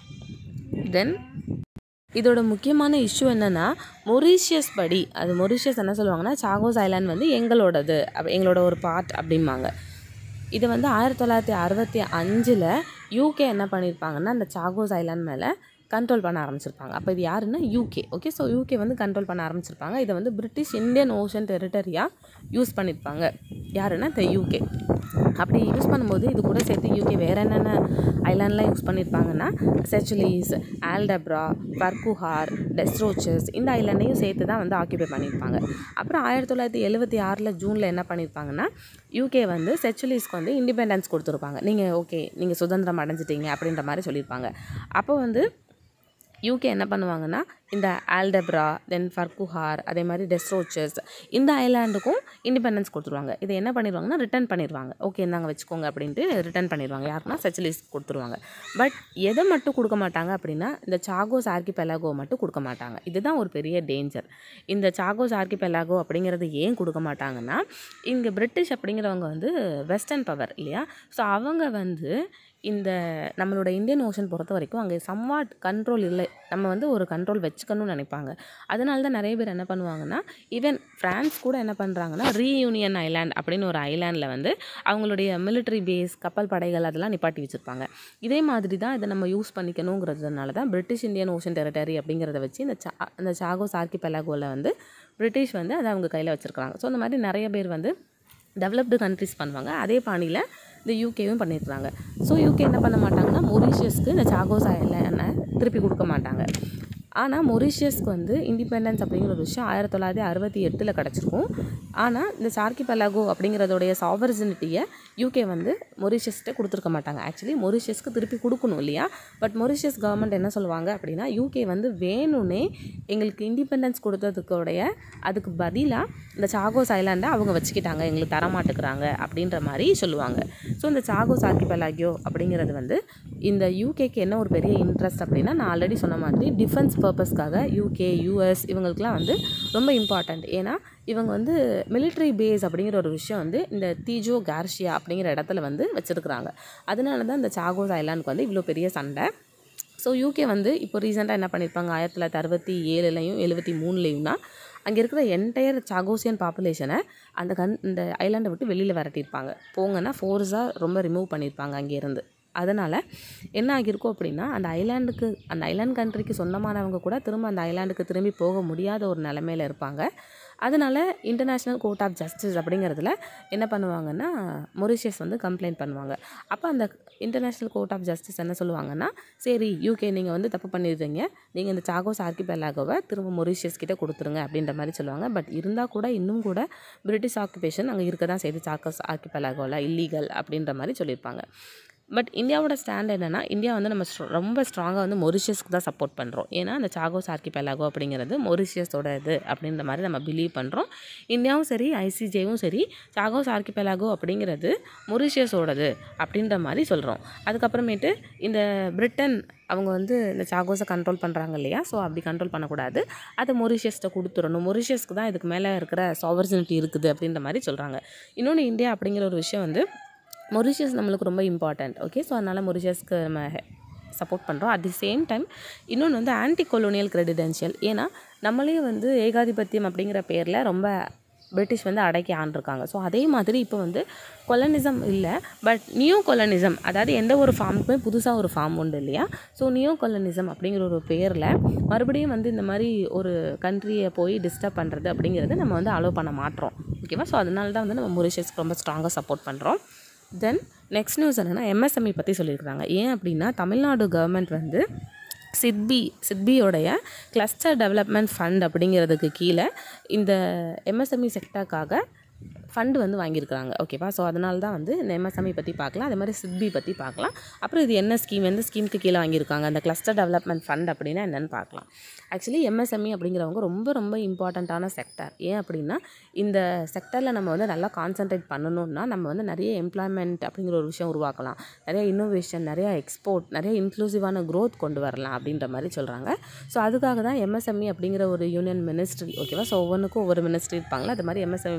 Speaker 1: தென் இதோட முக்கியமான இஷ்யூ என்னென்னா மொரீஷியஸ் படி அது மொரீஷியஸ் என்ன சொல்லுவாங்கன்னா சாகோஸ் ஐலாண்ட் வந்து எங்களோடது அப்ப எங்களோட ஒரு பார்ட் அப்படிம்பாங்க இது வந்து ஆயிரத்தி தொள்ளாயிரத்தி அறுபத்தி அஞ்சில் யூகே என்ன பண்ணியிருப்பாங்கன்னா இந்த சாகோஸ் ஐலாண்ட் மேலே கண்ட்ரோல் பண்ண ஆரம்பிச்சிருப்பாங்க அப்போ இது யாருன்னா யூகே ஓகே ஸோ யூகே வந்து கண்ட்ரோல் பண்ண ஆரம்பிச்சிருப்பாங்க இதை வந்து பிரிட்டிஷ் இந்தியன் ஓஷன் டெரிட்டரியாக யூஸ் பண்ணியிருப்பாங்க யாருன்னா இந்த யூகே அப்படி யூஸ் பண்ணும்போது இது கூட சேர்த்து யூகே வேறு என்னென்ன ஐலாண்ட்லாம் யூஸ் பண்ணியிருப்பாங்கன்னா செச்சுலீஸ் ஆல்டப்ரா பர்குஹார் டெஸ்ட்ரோச்சஸ் இந்த ஐலாண்டையும் சேர்த்து தான் வந்து ஆக்கியபை பண்ணியிருப்பாங்க அப்புறம் ஆயிரத்தி தொள்ளாயிரத்தி எழுபத்தி ஆறில் ஜூனில் என்ன பண்ணியிருப்பாங்கன்னா யூகே வந்து செச்சுலீஸ்க்கு வந்து இண்டிபெண்டன்ஸ் கொடுத்துருப்பாங்க நீங்கள் ஓகே நீங்கள் சுதந்திரம் அடைஞ்சிட்டீங்க அப்படின்ற மாதிரி சொல்லியிருப்பாங்க அப்போ வந்து யூகே என்ன பண்ணுவாங்கன்னா இந்த ஆல்டப்ரா தென் ஃபர்குஹார் அதே மாதிரி டெஸ்ட்ரோச்சஸ் இந்த ஐலாண்டுக்கும் இண்டிபெண்டன்ஸ் கொடுத்துருவாங்க இதை என்ன பண்ணிடுவாங்கன்னா ரிட்டர்ன் பண்ணிடுவாங்க ஓகே இந்தாங்க வச்சுக்கோங்க அப்படின்ட்டு ரிட்டர்ன் பண்ணிடுவாங்க யாருன்னா செச்சிலிஸ் கொடுத்துருவாங்க பட் எதை மட்டும் கொடுக்க மாட்டாங்க அப்படின்னா இந்த சாகோஸ் ஆர்கி பெலாகோ மட்டும் கொடுக்க மாட்டாங்க இதுதான் ஒரு பெரிய டேஞ்சர் இந்த சாகோஸ் ஆர்கி பெலாகோ அப்படிங்கிறது ஏன் கொடுக்க மாட்டாங்கன்னா இங்கே பிரிட்டிஷ் அப்படிங்கிறவங்க வந்து வெஸ்டர்ன் பவர் இல்லையா ஸோ அவங்க வந்து இந்த நம்மளோட இந்தியன் ஓஷன் பொறுத்த வரைக்கும் அங்கே சம்வாட் கண்ட்ரோல் இல்லை நம்ம வந்து ஒரு கண்ட்ரோல் வச்சுக்கணும்னு நினைப்பாங்க அதனால தான் நிறைய பேர் என்ன பண்ணுவாங்கன்னா ஈவன் ஃப்ரான்ஸ் கூட என்ன பண்ணுறாங்கன்னா ரீயூனியன் ஐலாண்ட் அப்படின்னு ஒரு ஐலாண்டில் வந்து அவங்களுடைய மிலிட்ரி பேஸ் கப்பல் படைகள் அதெல்லாம் நிப்பாட்டி வச்சுருப்பாங்க இதே மாதிரி தான் இதை நம்ம யூஸ் பண்ணிக்கணுங்கிறதுனால தான் பிரிட்டிஷ் இந்தியன் ஓஷன் டெரிட்டரி அப்படிங்கிறத வச்சு இந்த சா இந்த சாகோஸ் ஆர்கி பெலாகோவில் வந்து பிரிட்டிஷ் வந்து அதை அவங்க கையில் வச்சுருக்காங்க ஸோ இந்த மாதிரி நிறைய பேர் வந்து டெவலப்டு கண்ட்ரிஸ் பண்ணுவாங்க அதே பாணியில் இந்த யூகேவும் பண்ணியிருக்காங்க ஸோ யூகே என்ன பண்ண மாட்டாங்கன்னா மொரிஷியஸ்க்கு இந்த சாகோஸ் ஐலாண்டை திருப்பி கொடுக்க மாட்டாங்க ஆனால் மொரிஷியஸ்க்கு வந்து இண்டிபெண்டன்ஸ் அப்படிங்கிற ஒரு விஷயம் ஆயிரத்தி தொள்ளாயிரத்தி அறுபத்தி எட்டில் கிடச்சிருக்கும் ஆனால் இந்த சார்கி பலாகோ அப்படிங்கிறதோடைய சாவர்ஜினிட்டியை யூகே வந்து மொரிஷியஸ்கிட்ட கொடுத்துருக்க மாட்டாங்க ஆக்சுவலி மொரிஷியஸ்க்கு திருப்பி கொடுக்கணும் இல்லையா பட் மொரிஷியஸ் கவர்மெண்ட் என்ன சொல்லுவாங்க அப்படின்னா யூகே வந்து வேணும்னே எங்களுக்கு இண்டிபெண்டன்ஸ் கொடுத்ததுக்குடைய அதுக்கு பதிலாக இந்த சாகோஸ் ஐலாண்டை அவங்க வச்சுக்கிட்டாங்க எங்களுக்கு தரமாட்டுக்கிறாங்க அப்படின்ற மாதிரி சொல்லுவாங்க ஸோ இந்த சாகோஸ் ஆர்கிபெலாகியோ அப்படிங்கிறது வந்து இந்த யூகேக்கு என்ன ஒரு பெரிய இன்ட்ரெஸ்ட் அப்படின்னா நான் ஆல்ரெடி சொன்ன மாதிரி டிஃபென்ஸ் பர்பஸ்க்காக யூகே யூஎஸ் இவங்களுக்குலாம் வந்து ரொம்ப இம்பார்ட்டண்ட் ஏன்னா இவங்க வந்து மிலிட்ரி பேஸ் அப்படிங்கிற ஒரு விஷயம் வந்து இந்த தீஜோ கார்ஷியா அப்படிங்கிற இடத்துல வந்து வச்சுருக்குறாங்க அதனால தான் இந்த சாகோஸ் ஐலாண்டுக்கு வந்து இவ்வளோ பெரிய சண்டை ஸோ யூகே வந்து இப்போ ரீசெண்டாக என்ன பண்ணியிருப்பாங்க ஆயிரத்தி தொள்ளாயிரத்தி அறுபத்தி ஏழுலையும் எழுபத்தி மூணுலேயும்னா அங்கே இருக்கிற என்டையர் சாகோசியன் பாப்புலேஷனை அந்த கன் இந்த ஐலாண்டை விட்டு வெளியில் விரட்டியிருப்பாங்க போங்கன்னா ஃபோர்ஸாக ரொம்ப ரிமூவ் பண்ணியிருப்பாங்க அங்கேருந்து அதனால் என்ன ஆகியிருக்கும் அப்படின்னா அந்த ஐலாண்டுக்கு அந்த ஐலாண்ட் கண்ட்ரிக்கு சொந்தமானவங்க கூட திரும்ப அந்த ஐலாண்டுக்கு திரும்பி போக முடியாத ஒரு நிலமையில இருப்பாங்க அதனால் இன்டர்நேஷ்னல் கோர்ட் ஆஃப் ஜஸ்டிஸ் அப்படிங்கிறதுல என்ன பண்ணுவாங்கன்னா மொரிஷியஸ் வந்து கம்ப்ளைண்ட் பண்ணுவாங்க அப்போ அந்த இன்டர்நேஷ்னல் கோர்ட் ஆஃப் ஜஸ்டிஸ் என்ன சொல்லுவாங்கன்னா சரி யூகே நீங்கள் வந்து தப்பு பண்ணிடுறீங்க நீங்கள் இந்த சாகோஸ் ஆர்கிபெலாகோவை திரும்ப மொரிஷியஸ் கிட்ட கொடுத்துருங்க அப்படின்ற மாதிரி சொல்லுவாங்க பட் இருந்தால் கூட இன்னும் கூட பிரிட்டிஷ் ஆக்குபேஷன் அங்கே இருக்க தான் செய்து சாகோஸ் ஆர்கிபெலாகோவில் இல்லீகல் அப்படின்ற மாதிரி சொல்லியிருப்பாங்க பட் இந்தியாவோட ஸ்டாண்ட் என்னென்னா இந்தியா வந்து நம்ம ஸ்ட்ர- ரொம்ப ஸ்ட்ராங்காக வந்து மொரிஷியஸ்க்கு தான் சப்போர்ட் பண்ணுறோம் ஏன்னா அந்த சாகோஸ் ஆர்கிபெலாகோ அப்படிங்கிறது மொரிஷியஸோட இது அப்படின்ற மாதிரி நம்ம பிலீவ் பண்ணுறோம் இந்தியாவும் சரி ஐசிஜேவும் சரி சாகோஸ் ஆர்கிபெலாகோ அப்படிங்கிறது மொரிஷியஸோடது அப்படின்ற மாதிரி சொல்கிறோம் அதுக்கப்புறமேட்டு இந்த பிரிட்டன் அவங்க வந்து இந்த சாகோஸை கண்ட்ரோல் பண்ணுறாங்க இல்லையா ஸோ அப்படி கண்ட்ரோல் பண்ணக்கூடாது அதை மொரிஷியஸ்ட்டை கொடுத்துடணும் மொரிஷியஸ்க்கு தான் இதுக்கு மேலே இருக்கிற சாவர்ஜினிட்டி இருக்குது அப்படின்ற மாதிரி சொல்கிறாங்க இன்னொன்று இந்தியா அப்படிங்கிற ஒரு விஷயம் வந்து மொரிஷியஸ் நம்மளுக்கு ரொம்ப இம்பார்ட்டண்ட் ஓகே ஸோ அதனால் மொரிஷியஸ்க்கு நம்ம சப்போர்ட் பண்ணுறோம் அட் தி சேம் டைம் இன்னொன்று வந்து ஆன்டி கொலோனியல் கிரெடிடென்ஷியல் ஏன்னா நம்மளே வந்து ஏகாதிபத்தியம் அப்படிங்கிற பேரில் ரொம்ப பிரிட்டிஷ் வந்து அடக்கி ஆண்டிருக்காங்க ஸோ அதே மாதிரி இப்போ வந்து கொலனிசம் இல்லை பட் நியூ கொலனிசம் அதாவது எந்த ஒரு ஃபார்முக்குமே புதுசாக ஒரு ஃபார்ம் உண்டு இல்லையா ஸோ நியூ கொலனிசம் அப்படிங்கிற ஒரு பேரில் மறுபடியும் வந்து இந்த மாதிரி ஒரு கண்ட்ரியை போய் டிஸ்டர்ப் பண்ணுறது அப்படிங்கிறது நம்ம வந்து அலோவ் பண்ண மாட்டோம் ஓகேவா ஸோ அதனால தான் வந்து நம்ம மொரிஷியஸ்க்கு ரொம்ப ஸ்ட்ராங்காக சப்போர்ட் பண்ணுறோம் தென் நெக்ஸ்ட் நியூஸ் என்னென்னா எம்எஸ்எம்இ பற்றி சொல்லியிருக்காங்க ஏன் அப்படின்னா தமிழ்நாடு கவர்மெண்ட் வந்து சிட்பி சிட்பியோடைய கிளஸ்டர் டெவலப்மெண்ட் ஃபண்ட் அப்படிங்கிறதுக்கு கீழே இந்த எம்எஸ்எம்இ செக்டருக்காக ஃபண்டு வந்து வாங்கியிருக்கிறாங்க ஓகேவா ஸோ அதனால தான் வந்து இந்த எம்எஸ்எம்இ பற்றி பார்க்கலாம் அதே மாதிரி சிட்பி பற்றி பார்க்கலாம் அப்புறம் இது என்ன ஸ்கீம் எந்த ஸ்கீமுக்கு கீழே வாங்கியிருக்காங்க அந்த கிளஸ்டர் டெவலப்மெண்ட் ஃபண்ட் அப்படின்னா என்னென்னு பார்க்கலாம் ஆக்சுவலி எம்எஸ்எம்இ அப்படிங்கிறவங்க ரொம்ப ரொம்ப இம்பார்ட்டண்ட்டான செக்டர் ஏன் அப்படின்னா இந்த செக்டரில் நம்ம வந்து நல்லா கான்சென்ட்ரேட் பண்ணணும்னா நம்ம வந்து நிறைய எம்ப்ளாய்மெண்ட் அப்படிங்கிற ஒரு விஷயம் உருவாக்கலாம் நிறைய இன்னோவேஷன் நிறைய எக்ஸ்போர்ட் நிறைய இன்க்ளூசிவான growth கொண்டு வரலாம் அப்படின்ற மாதிரி சொல்கிறாங்க ஸோ அதுக்காக தான் எம்எஸ்எம்இ அப்படிங்கிற ஒரு யூனியன் மினிஸ்ட்ரி ஓகேவா ஸோ ஒவ்வொன்றுக்கும் ஒவ்வொரு மினிஸ்ட்ரி இருப்பாங்களா அது மாதிரி எம்எஸ்எம்இ மினிஸ்ட்ரி வந்து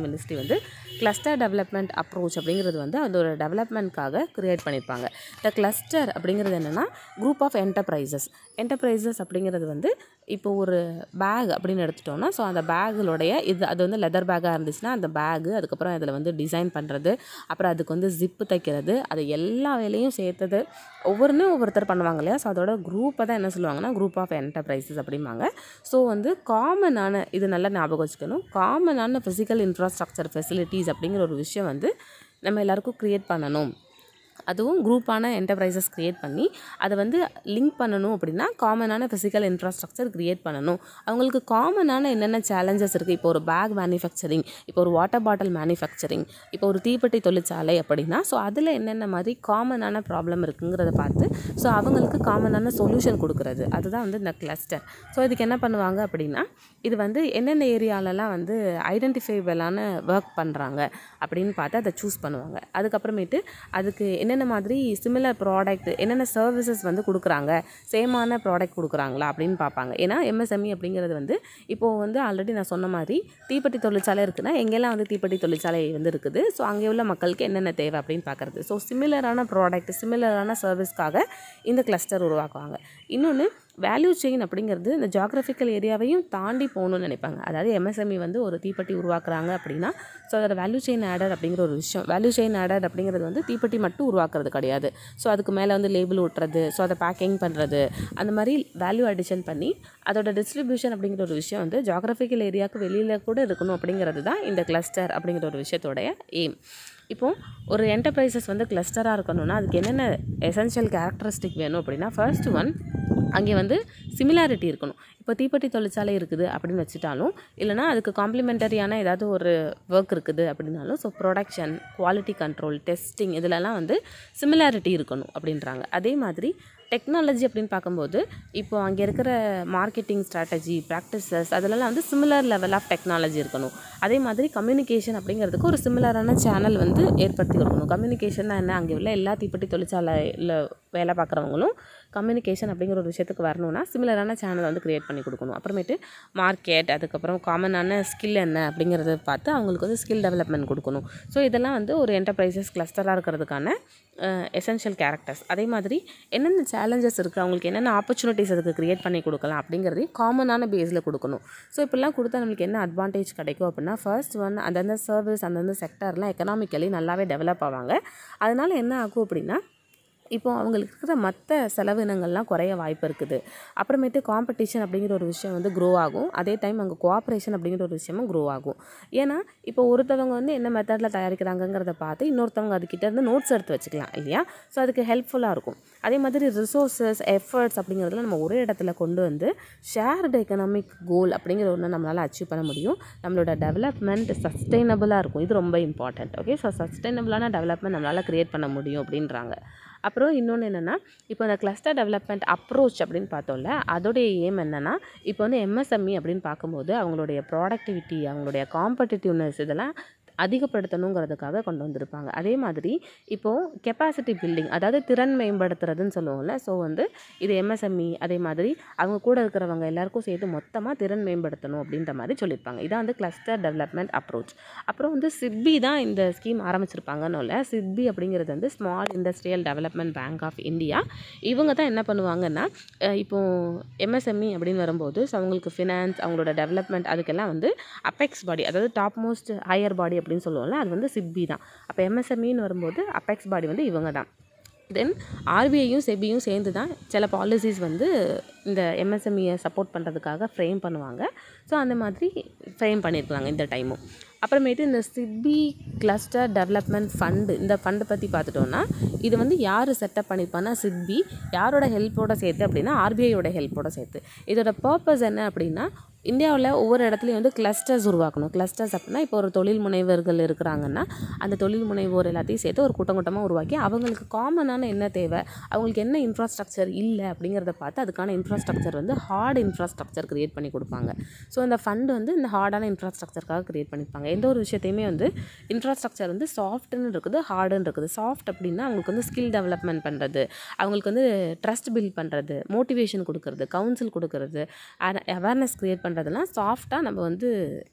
Speaker 1: வந்து கிளஸ்டர் டெவலப்மெண்ட் அப்ரோச் அப்படிங்கிறது வந்து அதோட டெவலப்மெண்ட்காக க்ரியேட் பண்ணியிருப்பாங்க இந்த கிளஸ்டர் அப்படிங்கிறது என்னென்னா குரூப் ஆஃப் என்டர்பிரைசஸ் என்டர்பிரைசஸ் அப்படிங்கிறது வந்து இப்போ ஒரு பேக் அப்படின்னு எடுத்துட்டோம்னா ஸோ அந்த பேகுடைய இது அது வந்து லெதர் பேக்காக இருந்துச்சுன்னா அந்த பேகு அதுக்கப்புறம் அதில் வந்து டிசைன் பண்ணுறது அப்புறம் அதுக்கு வந்து ஜிப்பு தைக்கிறது அது எல்லா வேலையும் சேர்த்தது ஒவ்வொன்றும் ஒவ்வொருத்தர் பண்ணுவாங்க இல்லையா ஸோ அதோட குரூப்பை தான் என்ன சொல்லுவாங்கன்னா குரூப் ஆஃப் என்டர்பிரைசஸ் அப்படிம்பாங்க ஸோ வந்து காமனான இது நல்லா ஞாபகம் வச்சுக்கணும் காமனான ஃபிசிக்கல் இன்ஃப்ராஸ்ட்ரக்சர் ஃபெசிலிட்டிஸ் அப்படிங்கிற ஒரு விஷயம் வந்து நம்ம எல்லாருக்கும் க்ரியேட் பண்ணணும் அதுவும் குரூப்பான என்டர்பிரைசஸ் க்ரியேட் பண்ணி அதை வந்து லிங்க் பண்ணணும் அப்படின்னா காமனான ஃபிசிக்கல் இன்ஃப்ராஸ்ட்ரக்சர் க்ரியேட் பண்ணணும் அவங்களுக்கு காமனான என்னென்ன சேலஞ்சஸ் இருக்குது இப்போ ஒரு பேக் மேனுஃபேக்சரிங் இப்போ ஒரு வாட்டர் பாட்டில் மேனுஃபேக்சரிங் இப்போ ஒரு தீப்பெட்டி தொழிற்சாலை அப்படின்னா ஸோ அதில் என்னென்ன மாதிரி காமனான ப்ராப்ளம் இருக்குங்கிறத பார்த்து ஸோ அவங்களுக்கு காமனான சொல்யூஷன் கொடுக்குறது அதுதான் வந்து இந்த கிளஸ்டர் ஸோ இதுக்கு என்ன பண்ணுவாங்க அப்படின்னா இது வந்து என்னென்ன ஏரியாலலாம் வந்து ஐடென்டிஃபைபிளான ஒர்க் பண்ணுறாங்க அப்படின்னு பார்த்து அதை சூஸ் பண்ணுவாங்க அதுக்கப்புறமேட்டு அதுக்கு என்னென்ன மாதிரி சிமிலர் ப்ராடக்ட் என்னென்ன சர்வீசஸ் வந்து கொடுக்குறாங்க சேமான ப்ராடக்ட் கொடுக்குறாங்களா அப்படின்னு பார்ப்பாங்க ஏன்னா எம்எஸ்எம்இ அப்படிங்கிறது வந்து இப்போது வந்து ஆல்ரெடி நான் சொன்ன மாதிரி தீப்பெட்டி தொழிற்சாலை இருக்குன்னா எங்கெல்லாம் வந்து தீப்பெட்டி தொழிற்சாலை வந்து இருக்குது ஸோ அங்கே உள்ள மக்களுக்கு என்னென்ன தேவை அப்படின்னு பார்க்குறது ஸோ சிமிலரான ப்ராடக்ட் சிமிலரான சர்வீஸ்க்காக இந்த கிளஸ்டர் உருவாக்குவாங்க இன்னொன்று வேல்யூ செயின் அப்படிங்கிறது இந்த ஜாகிரபிக்கல் ஏரியாவையும் தாண்டி போகணும்னு நினைப்பாங்க அதாவது எம்எஸ்எம்இ வந்து ஒரு தீப்பெட்டி உருவாக்குறாங்க அப்படின்னா ஸோ அதோட வேல்யூ செயின் ஆடர் அப்படிங்கிற ஒரு விஷயம் வேல்யூ செயின் ஆடர் அப்படிங்கிறது வந்து தீப்பெட்டி மட்டும் உருவாக்குறது கிடையாது ஸோ அதுக்கு மேலே வந்து லேபிள் ஒட்டுறது ஸோ அதை பேக்கிங் பண்ணுறது அந்த மாதிரி வேல்யூ அடிஷன் பண்ணி அதோட டிஸ்ட்ரிபியூஷன் அப்படிங்கிற ஒரு விஷயம் வந்து ஜாகிரபிக்கல் ஏரியாவுக்கு வெளியில் கூட இருக்கணும் அப்படிங்கிறது தான் இந்த கிளஸ்டர் அப்படிங்கிற ஒரு விஷயத்தோடைய எய்ம் இப்போது ஒரு என்டர்பிரைசஸ் வந்து கிளஸ்டராக இருக்கணும்னா அதுக்கு என்னென்ன எசென்ஷியல் கேரக்டரிஸ்டிக் வேணும் அப்படின்னா ஃபர்ஸ்ட் ஒன் அங்கே வந்து சிமிலாரிட்டி இருக்கணும் இப்போ தீப்பெட்டி தொழிற்சாலை இருக்குது அப்படின்னு வச்சுட்டாலும் இல்லைனா அதுக்கு காம்ப்ளிமெண்டரியான ஏதாவது ஒரு ஒர்க் இருக்குது அப்படின்னாலும் so production quality control testing இதிலலாம் வந்து சிமிலாரிட்டி இருக்கணும் அப்படின்றாங்க அதே மாதிரி டெக்னாலஜி அப்படின்னு பார்க்கும்போது இப்போ அங்கே இருக்கிற மார்க்கெட்டிங் ஸ்ட்ராட்டஜி ப்ராக்டிசஸ் அதிலலாம் வந்து சிமிலர் லெவல் ஆஃப் டெக்னாலஜி இருக்கணும் அதே மாதிரி கம்யூனிகேஷன் அப்படிங்கிறதுக்கு ஒரு சிமிலரான சேனல் வந்து ஏற்படுத்தி கொடுக்கணும் கம்யூனிகேஷன் என்ன அங்கே உள்ள எல்லா தீப்பெட்டி தொழிற்சாலையில் வேலை பார்க்குறவங்களும் கம்யூனிகேஷன் அப்படிங்கிற ஒரு விஷயத்துக்கு வரணும்னா சிமிலரான சேனல் வந்து க்ரியேட் பண்ணி கொடுக்கணும் அப்புறமேட்டு மார்க்கெட் அதுக்கப்புறம் காமனான ஸ்கில் என்ன அப்படிங்கிறத பார்த்து அவங்களுக்கு வந்து ஸ்கில் டெவலப்மெண்ட் கொடுக்கணும் ஸோ இதெல்லாம் வந்து ஒரு என்டர்பிரைசஸ் கிளஸ்டராக இருக்கிறதுக்கான எசென்ஷியல் கேரக்டர்ஸ் அதே மாதிரி என்னென்ன சேலஞ்சஸ் இருக்குது அவங்களுக்கு என்னென்ன ஆப்பர்ச்சுனிட்டிஸ் அதுக்கு க்ரியேட் பண்ணி கொடுக்கலாம் அப்படிங்கிறதையும் காமனான பேஸில் கொடுக்கணும் ஸோ இப்படிலாம் கொடுத்தா நம்மளுக்கு என்ன அட்வான்டேஜ் கிடைக்கும் அப்படின்னா ஃபர்ஸ்ட் ஒன் அந்தந்த சர்வீஸ் அந்தந்த செக்டர்லாம் எக்கனாமிக்கலி நல்லாவே டெவலப் ஆவாங்க அதனால என்ன ஆகும் அப்படின்னா இப்போ அவங்களுக்கு இருக்கிற மற்ற செலவினங்கள்லாம் குறைய வாய்ப்பு இருக்குது அப்புறமேட்டு காம்படிஷன் அப்படிங்கிற ஒரு விஷயம் வந்து க்ரோ ஆகும் அதே டைம் அங்கே கோஆப்ரேஷன் அப்படிங்கிற ஒரு விஷயமும் க்ரோ ஆகும் ஏன்னா இப்போ ஒருத்தவங்க வந்து என்ன மெத்தடில் தயாரிக்கிறாங்கங்கிறத பார்த்து இன்னொருத்தவங்க அதுக்கிட்ட இருந்து நோட்ஸ் எடுத்து வச்சுக்கலாம் இல்லையா ஸோ அதுக்கு ஹெல்ப்ஃபுல்லாக இருக்கும் அதே மாதிரி ரிசோர்ஸஸ் எஃபர்ட்ஸ் அப்படிங்கிறதுல நம்ம ஒரே இடத்துல கொண்டு வந்து ஷேர்டு எக்கனாமிக் கோல் அப்படிங்கிற ஒன்று நம்மளால் அச்சீவ் பண்ண முடியும் நம்மளோட டெவலப்மெண்ட் சஸ்டைனபிளாக இருக்கும் இது ரொம்ப இம்பார்ட்டண்ட் ஓகே ஸோ சஸ்டைனபிளான டெவலப்மெண்ட் நம்மளால் க்ரியேட் பண்ண முடியும் அப்படின்றாங்க அப்புறம் இன்னொன்று என்னென்னா இப்போ இந்த கிளஸ்டர் டெவலப்மெண்ட் அப்ரோச் அப்படின்னு பார்த்தோம்ல அதோடைய ஏம் என்னென்னா இப்போ வந்து எம்எஸ்எம்இ அப்படின்னு பார்க்கும்போது அவங்களுடைய ப்ராடக்டிவிட்டி அவங்களுடைய காம்படிட்டிவ்னஸ் இதெல்லாம் அதிகப்படுத்தணுங்கிறதுக்காக கொண்டு வந்திருப்பாங்க அதே மாதிரி இப்போது கெப்பாசிட்டி பில்டிங் அதாவது திறன் மேம்படுத்துறதுன்னு சொல்லுவோம்ல ஸோ வந்து இது எம்எஸ்எம்இ அதே மாதிரி அவங்க கூட இருக்கிறவங்க எல்லாருக்கும் சேர்த்து மொத்தமாக திறன் மேம்படுத்தணும் அப்படின்ற மாதிரி சொல்லியிருப்பாங்க இதான் வந்து கிளஸ்டர் டெவலப்மெண்ட் அப்ரோச் அப்புறம் வந்து சிட்பி தான் இந்த ஸ்கீம் ஆரம்பிச்சிருப்பாங்கன்னு இல்லை சிட்பி அப்படிங்கிறது வந்து small industrial development bank of India இவங்க தான் என்ன பண்ணுவாங்கன்னா அஹ் இப்போ எம்எஸ்எம்இ அப்படின்னு வரும்போது ஸோ அவங்களுக்கு ஃபினான்ஸ் அவங்களோட டெவலப்மெண்ட் அதுக்கெல்லாம் வந்து அபெக்ஸ் பாடி அதாவது டாப் மோஸ்ட் ஹையர் பாடி அப்படின்னு சொல்லுவோம்ல அது வந்து சிட்பி தான் அப்போ எம்எஸ்எம்இன்னு வரும்போது அபெக்ஸ் பாடி வந்து இவங்க தான் தென் ஆர்பிஐயும் செபியும் சேர்ந்து தான் சில பாலிசிஸ் வந்து இந்த எம்எஸ்எம்இயை சப்போர்ட் பண்ணுறதுக்காக ஃப்ரேம் பண்ணுவாங்க ஸோ அந்த மாதிரி ஃப்ரேம் பண்ணியிருக்காங்க இந்த டைமும் அப்புறமேட்டு இந்த சிட்பி கிளஸ்டர் டெவலப்மெண்ட் ஃபண்டு இந்த ஃபண்டு பற்றி பார்த்துட்டோன்னா இது வந்து யார் செட்டப் பண்ணியிருப்பான்னா சிட்பி யாரோட ஹெல்ப்போட சேர்த்து அப்படின்னா ஆர்பிஐயோட ஹெல்ப்போட சேர்த்து இதோட பர்பஸ் என்ன அப்படின்னா இந்தியாவில் ஒவ்வொரு இடத்துலையும் வந்து கிளஸ்டர்ஸ் உருவாக்கணும் கிளஸ்டர்ஸ் அப்படின்னா இப்போ ஒரு தொழில் முனைவர்கள் இருக்கிறாங்கன்னா அந்த தொழில் முனைவோர் எல்லாத்தையும் சேர்த்து ஒரு கூட்டம் கூட்டமாக உருவாக்கி அவங்களுக்கு காமனான என்ன தேவை அவங்களுக்கு என்ன இன்ஃப்ராஸ்ட்ரக்சர் இல்லை அப்படிங்கிறத பார்த்து அதுக்கான இன்ஃப்ராஸ்ட்ரக்சர் வந்து ஹார்ட் இன்ஃப்ராஸ்ட்ரக்சர் க்ரியேட் பண்ணி கொடுப்பாங்க ஸோ இந்த ஃபண்டு வந்து இந்த ஹார்டான இன்ஃப்ராஸ்ட்ரக்சருக்காக க்ரியேட் பண்ணியிருப்பாங்க எந்த ஒரு விஷயத்தையுமே வந்து இன்ஃப்ராஸ்ட்ரக்சர் வந்து சாஃப்ட்னு இருக்குது ஹார்டுன்னு இருக்குது சாஃப்ட் அப்படின்னா அவங்களுக்கு வந்து ஸ்கில் டெவலப்மெண்ட் பண்ணுறது அவங்களுக்கு வந்து ட்ரஸ்ட் பில்ட் பண்ணுறது மோட்டிவேஷன் கொடுக்கறது கவுன்சில் கொடுக்கறது அவேர்னஸ் க்ரியேட் பண்ணுறதுலாம் சாஃப்டாக நம்ம வந்து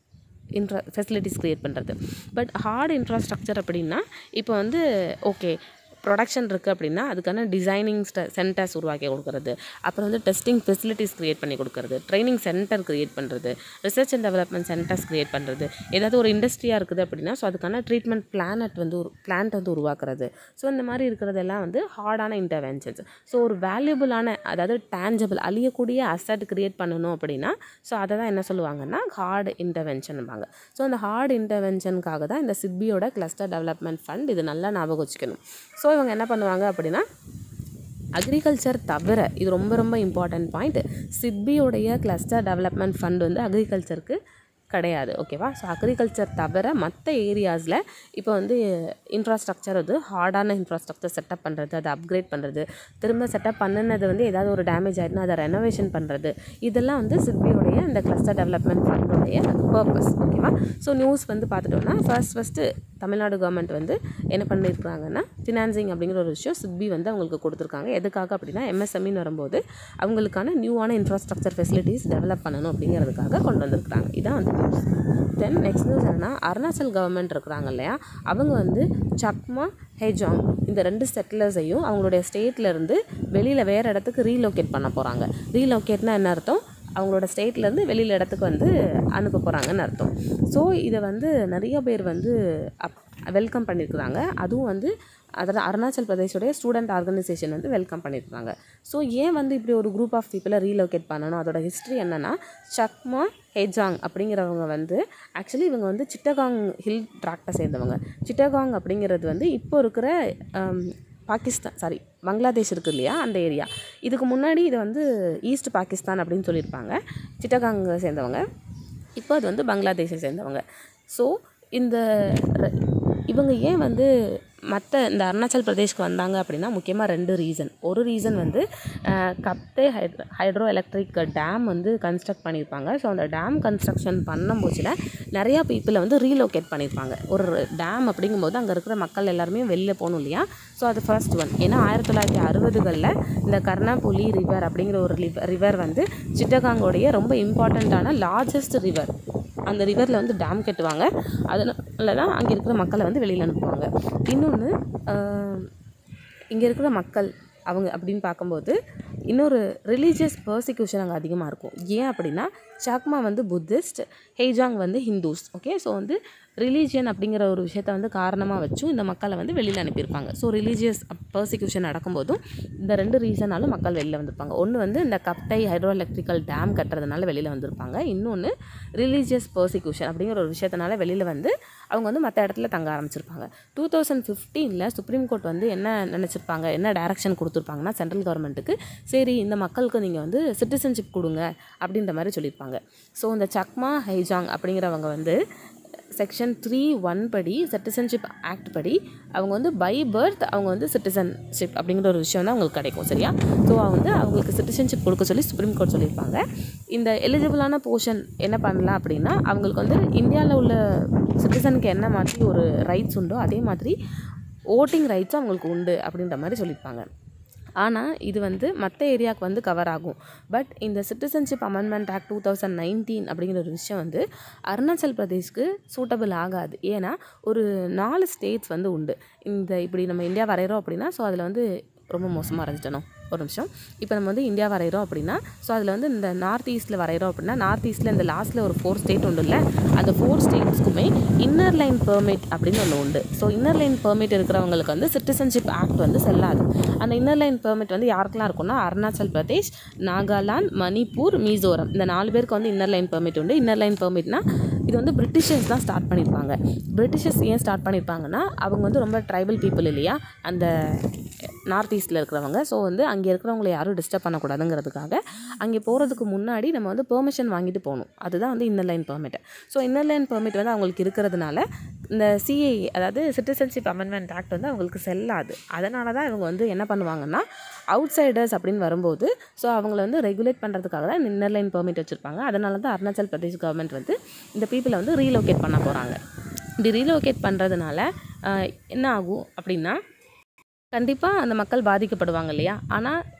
Speaker 1: இன்ஃப்ரா ஃபெசிலிட்டிஸ் க்ரியேட் பண்ணுறது பட் ஹார்ட் இன்ஃப்ராஸ்ட்ரக்சர் அப்படின்னா இப்போ வந்து ஓகே ப்ரொடக்ஷன் இருக்குது அப்படின்னா அதுக்கான டிசைனிங் சென்டர்ஸ் உருவாக்கி கொடுக்குறது அப்புறம் வந்து டெஸ்டிங் ஃபெசிலிட்டிஸ் க்ரியேட் பண்ணி கொடுக்குறது ட்ரைனிங் சென்டர் க்ரியேட் பண்ணுறது research and development centres create பண்ணுறது ஏதாவது ஒரு இண்டஸ்ட்ரியாக இருக்குது அப்படின்னா ஸோ அதுக்கான ட்ரீட்மெண்ட் பிளானட் வந்து ஒரு பிளான்ட் வந்து உருவாக்குறது ஸோ இந்த மாதிரி இருக்கிறதெல்லாம் வந்து ஹார்டான இன்டர்வென்ஷன்ஸ் ஸோ ஒரு வேல்யூபிளான அதாவது டேஞ்சபிள் அழியக்கூடிய அசட் க்ரியேட் பண்ணணும் அப்படின்னா ஸோ அதை தான் என்ன சொல்லுவாங்கன்னா ஹார்டு இன்டர்வென்ஷன்பாங்க ஸோ அந்த ஹார்டு இன்டர்வென்ஷனுக்காக தான் இந்த சிட்பியோட கிளஸ்டர் டெவலப்மெண்ட் ஃபண்ட் இது நல்லா ஞாபகம் வச்சுக்கணும் ஸோ இவங்க என்ன பண்ணுவாங்க அப்படின்னா அக்ரிகல்ச்சர் தவிர இது ரொம்ப ரொம்ப இம்பார்ட்டன்ட் பாயிண்ட் சிட்பியோடைய கிளஸ்டர் டெவலப்மெண்ட் ஃபண்ட் வந்து அக்ரிகல்ச்சருக்கு கிடையாது ஓகேவா ஸோ அக்ரிகல்ச்சர் தவிர மற்ற ஏரியாஸில் இப்போ வந்து இன்ஃப்ராஸ்ட்ரக்சர் வந்து ஹார்டான இன்ஃப்ராஸ்ட்ரக்சர் செட்டப் பண்ணுறது அதை அப்கிரேட் பண்ணுறது திரும்ப செட்டப் பண்ணினது வந்து ஏதாவது ஒரு டேமேஜ் ஆகிட்டுனா அதை ரெனோவேஷன் பண்ணுறது இதெல்லாம் வந்து சிட்பியோடைய இந்த கிளஸ்டர் டெவலப்மெண்ட் ஃபண்டோடைய பர்பஸ் ஓகேவா ஸோ நியூஸ் வந்து பார்த்துட்டோம்னா ஃபர்ஸ்ட் ஃபஸ்ட்டு தமிழ்நாடு கவர்மெண்ட் வந்து என்ன பண்ணியிருக்காங்கன்னா ஃபினான்சிங் அப்படிங்கிற ஒரு விஷயம் சிட்பி வந்து அவங்களுக்கு கொடுத்துருக்காங்க எதுக்காக அப்படின்னா எம்எஸ்எம்இன்னு வரும்போது அவங்களுக்கான நியூவான இன்ஃப்ராஸ்ட்ரக்சர் ஃபெசிலிட்டிஸ் டெவலப் பண்ணணும் அப்படிங்கிறதுக்காக கொண்டு வந்திருக்காங்க இதான் வந்து நியூஸ் தென் நெக்ஸ்ட் நியூஸ் என்னன்னா அருணாச்சல் கவர்மெண்ட் இருக்கிறாங்க இல்லையா அவங்க வந்து சக்மா ஹெஜாங் இந்த ரெண்டு செட்டிலர்ஸையும் அவங்களுடைய ஸ்டேட்லேருந்து வெளியில் வேறு இடத்துக்கு ரீலோகேட் பண்ண போகிறாங்க ரீலோகேட்னா என்ன அர்த்தம் அவங்களோட ஸ்டேட்லேருந்து வெளியில் இடத்துக்கு வந்து அனுப்ப போகிறாங்கன்னு அர்த்தம் ஸோ இதை வந்து நிறைய பேர் வந்து அப் வெல்கம் பண்ணியிருக்கிறாங்க அதுவும் வந்து அதாவது அருணாச்சல் பிரதேஷோடைய ஸ்டூடெண்ட் ஆர்கனைசேஷன் வந்து வெல்கம் பண்ணியிருக்காங்க ஸோ ஏன் வந்து இப்படி ஒரு குரூப் ஆஃப் பீப்புளை ரீலோகேட் பண்ணணும் அதோட ஹிஸ்ட்ரி என்னென்னா சக்மா ஹெஜாங் அப்படிங்கிறவங்க வந்து ஆக்சுவலி இவங்க வந்து சிட்டகாங் ஹில் ட்ராக்டை சேர்ந்தவங்க சிட்டகாங் அப்படிங்கிறது வந்து இப்போ இருக்கிற பாகிஸ்தான் சாரி பங்களாதேஷ் இருக்குது இல்லையா அந்த ஏரியா இதுக்கு முன்னாடி இது வந்து ஈஸ்ட் பாகிஸ்தான் அப்படின்னு சொல்லியிருப்பாங்க சிட்டகாங்கை சேர்ந்தவங்க இப்போ அது வந்து பங்களாதேஷை சேர்ந்தவங்க ஸோ இந்த இவங்க ஏன் வந்து மற்ற இந்த அருணாச்சல் பிரதேஷ்க்கு வந்தாங்க அப்படின்னா முக்கியமாக ரெண்டு ரீசன் ஒரு ரீசன் வந்து Kaptai hydro hydro electric dam வந்து கன்ஸ்ட்ரக்ட் பண்ணியிருப்பாங்க ஸோ அந்த டேம் கன்ஸ்ட்ரக்ஷன் பண்ணும்போதுல நிறையா பீப்புளை வந்து ரீலோகேட் பண்ணியிருப்பாங்க ஒரு டேம் அப்படிங்கும்போது அங்கே இருக்கிற மக்கள் எல்லாருமே வெளில போகணும் இல்லையா ஸோ அது ஃபர்ஸ்ட் ஒன் ஏன்னா ஆயிரத்தி தொள்ளாயிரத்தி அறுபதுகளில் இந்த கர்ணாபுலி ரிவர் அப்படிங்கிற ஒரு ரிவர் வந்து சிட்டகாங்கோடைய ரொம்ப இம்பார்ட்டண்ட்டான லார்ஜஸ்ட் ரிவர் அந்த ரிவரில் வந்து டேம் கட்டுவாங்க அதனால தான் அங்கே இருக்கிற மக்களை வந்து வெளியில் அனுப்புவாங்க இன்னொன்று இங்கே இருக்கிற மக்கள் அவங்க அப்படின்னு பார்க்கும்போது இன்னொரு ரிலீஜியஸ் பர்சிக்யூஷன் அங்கே அதிகமாக இருக்கும் ஏன் அப்படின்னா சாக்மா வந்து புத்திஸ்ட் ஹெய்ஜாங் வந்து ஹிந்துஸ் ஓகே ஸோ வந்து ரிலீஜியன் அப்படிங்கிற ஒரு விஷயத்த வந்து காரணமாக வச்சும் இந்த மக்களை வந்து வெளியில் அனுப்பியிருப்பாங்க ஸோ ரிலீஜியஸ் பர்சிக்யூஷன் நடக்கும்போதும் இந்த ரெண்டு ரீசனாலும் மக்கள் வெளியில் வந்திருப்பாங்க ஒன்று வந்து இந்த கப்டை ஹைட்ரோ எலக்ட்ரிக்கல் டேம் கட்டுறதுனால வெளியில் வந்திருப்பாங்க இன்னொன்று ரிலீஜியஸ் பர்சிக்யூஷன் அப்படிங்கிற ஒரு விஷயத்தினால வெளியில் வந்து அவங்க வந்து மற்ற இடத்துல தங்க ஆரம்பிச்சிருப்பாங்க டூ தௌசண்ட் ஃபிஃப்டீனில் சுப்ரீம் கோர்ட் வந்து என்ன நினச்சிருப்பாங்க என்ன டைரக்ஷன் கொடுத்துருப்பாங்கன்னா சென்ட்ரல் கவர்மெண்ட்டுக்கு சரி இந்த மக்களுக்கு நீங்கள் வந்து சிட்டிசன்ஷிப் கொடுங்க அப்படின்ற மாதிரி சொல்லியிருப்பாங்க ஸோ இந்த சக்மா ஹைஜாங் அப்படிங்கிறவங்க வந்து செக்ஷன் த்ரீ ஒன் படி சிட்டிசன்ஷிப் ஆக்ட் படி அவங்க வந்து பை பர்த் அவங்க வந்து சிட்டிசன்ஷிப் அப்படிங்கிற ஒரு விஷயம் தான் அவங்களுக்கு கிடைக்கும் சரியா ஸோ வந்து அவங்களுக்கு சிட்டிசன்ஷிப் கொடுக்க சொல்லி சுப்ரீம் கோர்ட் சொல்லியிருப்பாங்க இந்த எலிஜிபிளான போர்ஷன் என்ன பண்ணலாம் அப்படின்னா அவங்களுக்கு வந்து இந்தியாவில் உள்ள சிட்டிசனுக்கு என்ன மாதிரி ஒரு ரைட்ஸ் உண்டோ அதே மாதிரி ஓட்டிங் ரைட்ஸும் அவங்களுக்கு உண்டு அப்படின்ற மாதிரி சொல்லியிருப்பாங்க ஆனால் இது வந்து மற்ற ஏரியாவுக்கு வந்து கவர் ஆகும் பட் இந்த citizenship amendment act two thousand nineteen அப்படிங்கிற ஒரு விஷயம் வந்து அருணாச்சல் பிரதேஷ்க்கு சூட்டபிள் ஆகாது ஏன்னா ஒரு நாலு ஸ்டேட்ஸ் வந்து உண்டு இந்த இப்படி நம்ம இந்தியா வரைகிறோம் அப்படின்னா ஸோ அதில் வந்து ரொம்ப மோசமாக வரைஞ்சிட்டணும் ஒரு நிமிஷம் இப்போ நம்ம வந்து இந்தியா வரைகிறோம் அப்படின்னா ஸோ அதில் வந்து இந்த நார்த் ஈஸ்ட்டில் வரைகிறோம் அப்படின்னா நார்த் ஈஸ்ட்டில் இந்த லாஸ்ட்டில் ஒரு ஃபோர் ஸ்டேட் உண்டு இல்லை அந்த ஃபோர் ஸ்டேட்ஸ்க்குமே இன்னர் லைன் பெர்மிட் அப்படின்னு ஒன்று உண்டு ஸோ இன்னர் லைன் பெர்மிட் இருக்கிறவங்களுக்கு வந்து சிட்டிசன்ஷிப் ஆக்ட் வந்து செல்லாது அந்த இன்னர் லைன் பெர்மிட் வந்து யாருக்கெல்லாம் இருக்கும்னா அருணாச்சல் பிரதேஷ் நாகாலாந்து மணிப்பூர் மிசோரம் இந்த நாலு பேருக்கு வந்து இன்னர் லைன் பெர்மிட் உண்டு இன்னர் லைன் பெர்மிட்னா இது வந்து பிரிட்டிஷர்ஸ் தான் ஸ்டார்ட் பண்ணியிருப்பாங்க பிரிட்டிஷர்ஸ் ஏன் ஸ்டார்ட் பண்ணியிருப்பாங்கன்னா அவங்க வந்து ரொம்ப ட்ரைபல் பீப்புள் இல்லையா அந்த நார்த் ஈஸ்ட்டில் இருக்கிறவங்க ஸோ வந்து அங்கே இருக்கிறவங்களை யாரும் டிஸ்டர்ப் பண்ணக்கூடாதுங்கிறதுக்காக அங்கே போகிறதுக்கு முன்னாடி நம்ம வந்து பெர்மிஷன் வாங்கிட்டு போகணும் அதுதான் வந்து inner line permit so inner line permit வந்து அவங்களுக்கு இருக்கிறதுனால இந்த சிஏ அதாவது சிட்டிசன்ஷிப் அமெண்ட்மெண்ட் ஆக்ட் வந்து அவங்களுக்கு செல்லாது அதனால தான் இவங்க வந்து என்ன பண்ணுவாங்கன்னா அவுட் சைடர்ஸ் அப்படின்னு வரும்போது ஸோ அவங்கள வந்து ரெகுலேட் பண்ணுறதுக்காக தான் இந்த இன்னர் லைன் பெர்மிட் வச்சுருப்பாங்க அதனால தான் அருணாச்சல் பிரதேஷ் கவர்மெண்ட் வந்து இந்த பீப்புளை வந்து ரீலோகேட் பண்ண போகிறாங்க இப்படி ரீலோகேட் பண்ணுறதுனால என்ன ஆகும் அப்படின்னா கண்டிப்பாக அந்த மக்கள் பாதிக்கப்படுவாங்க இல்லையா ஆனால்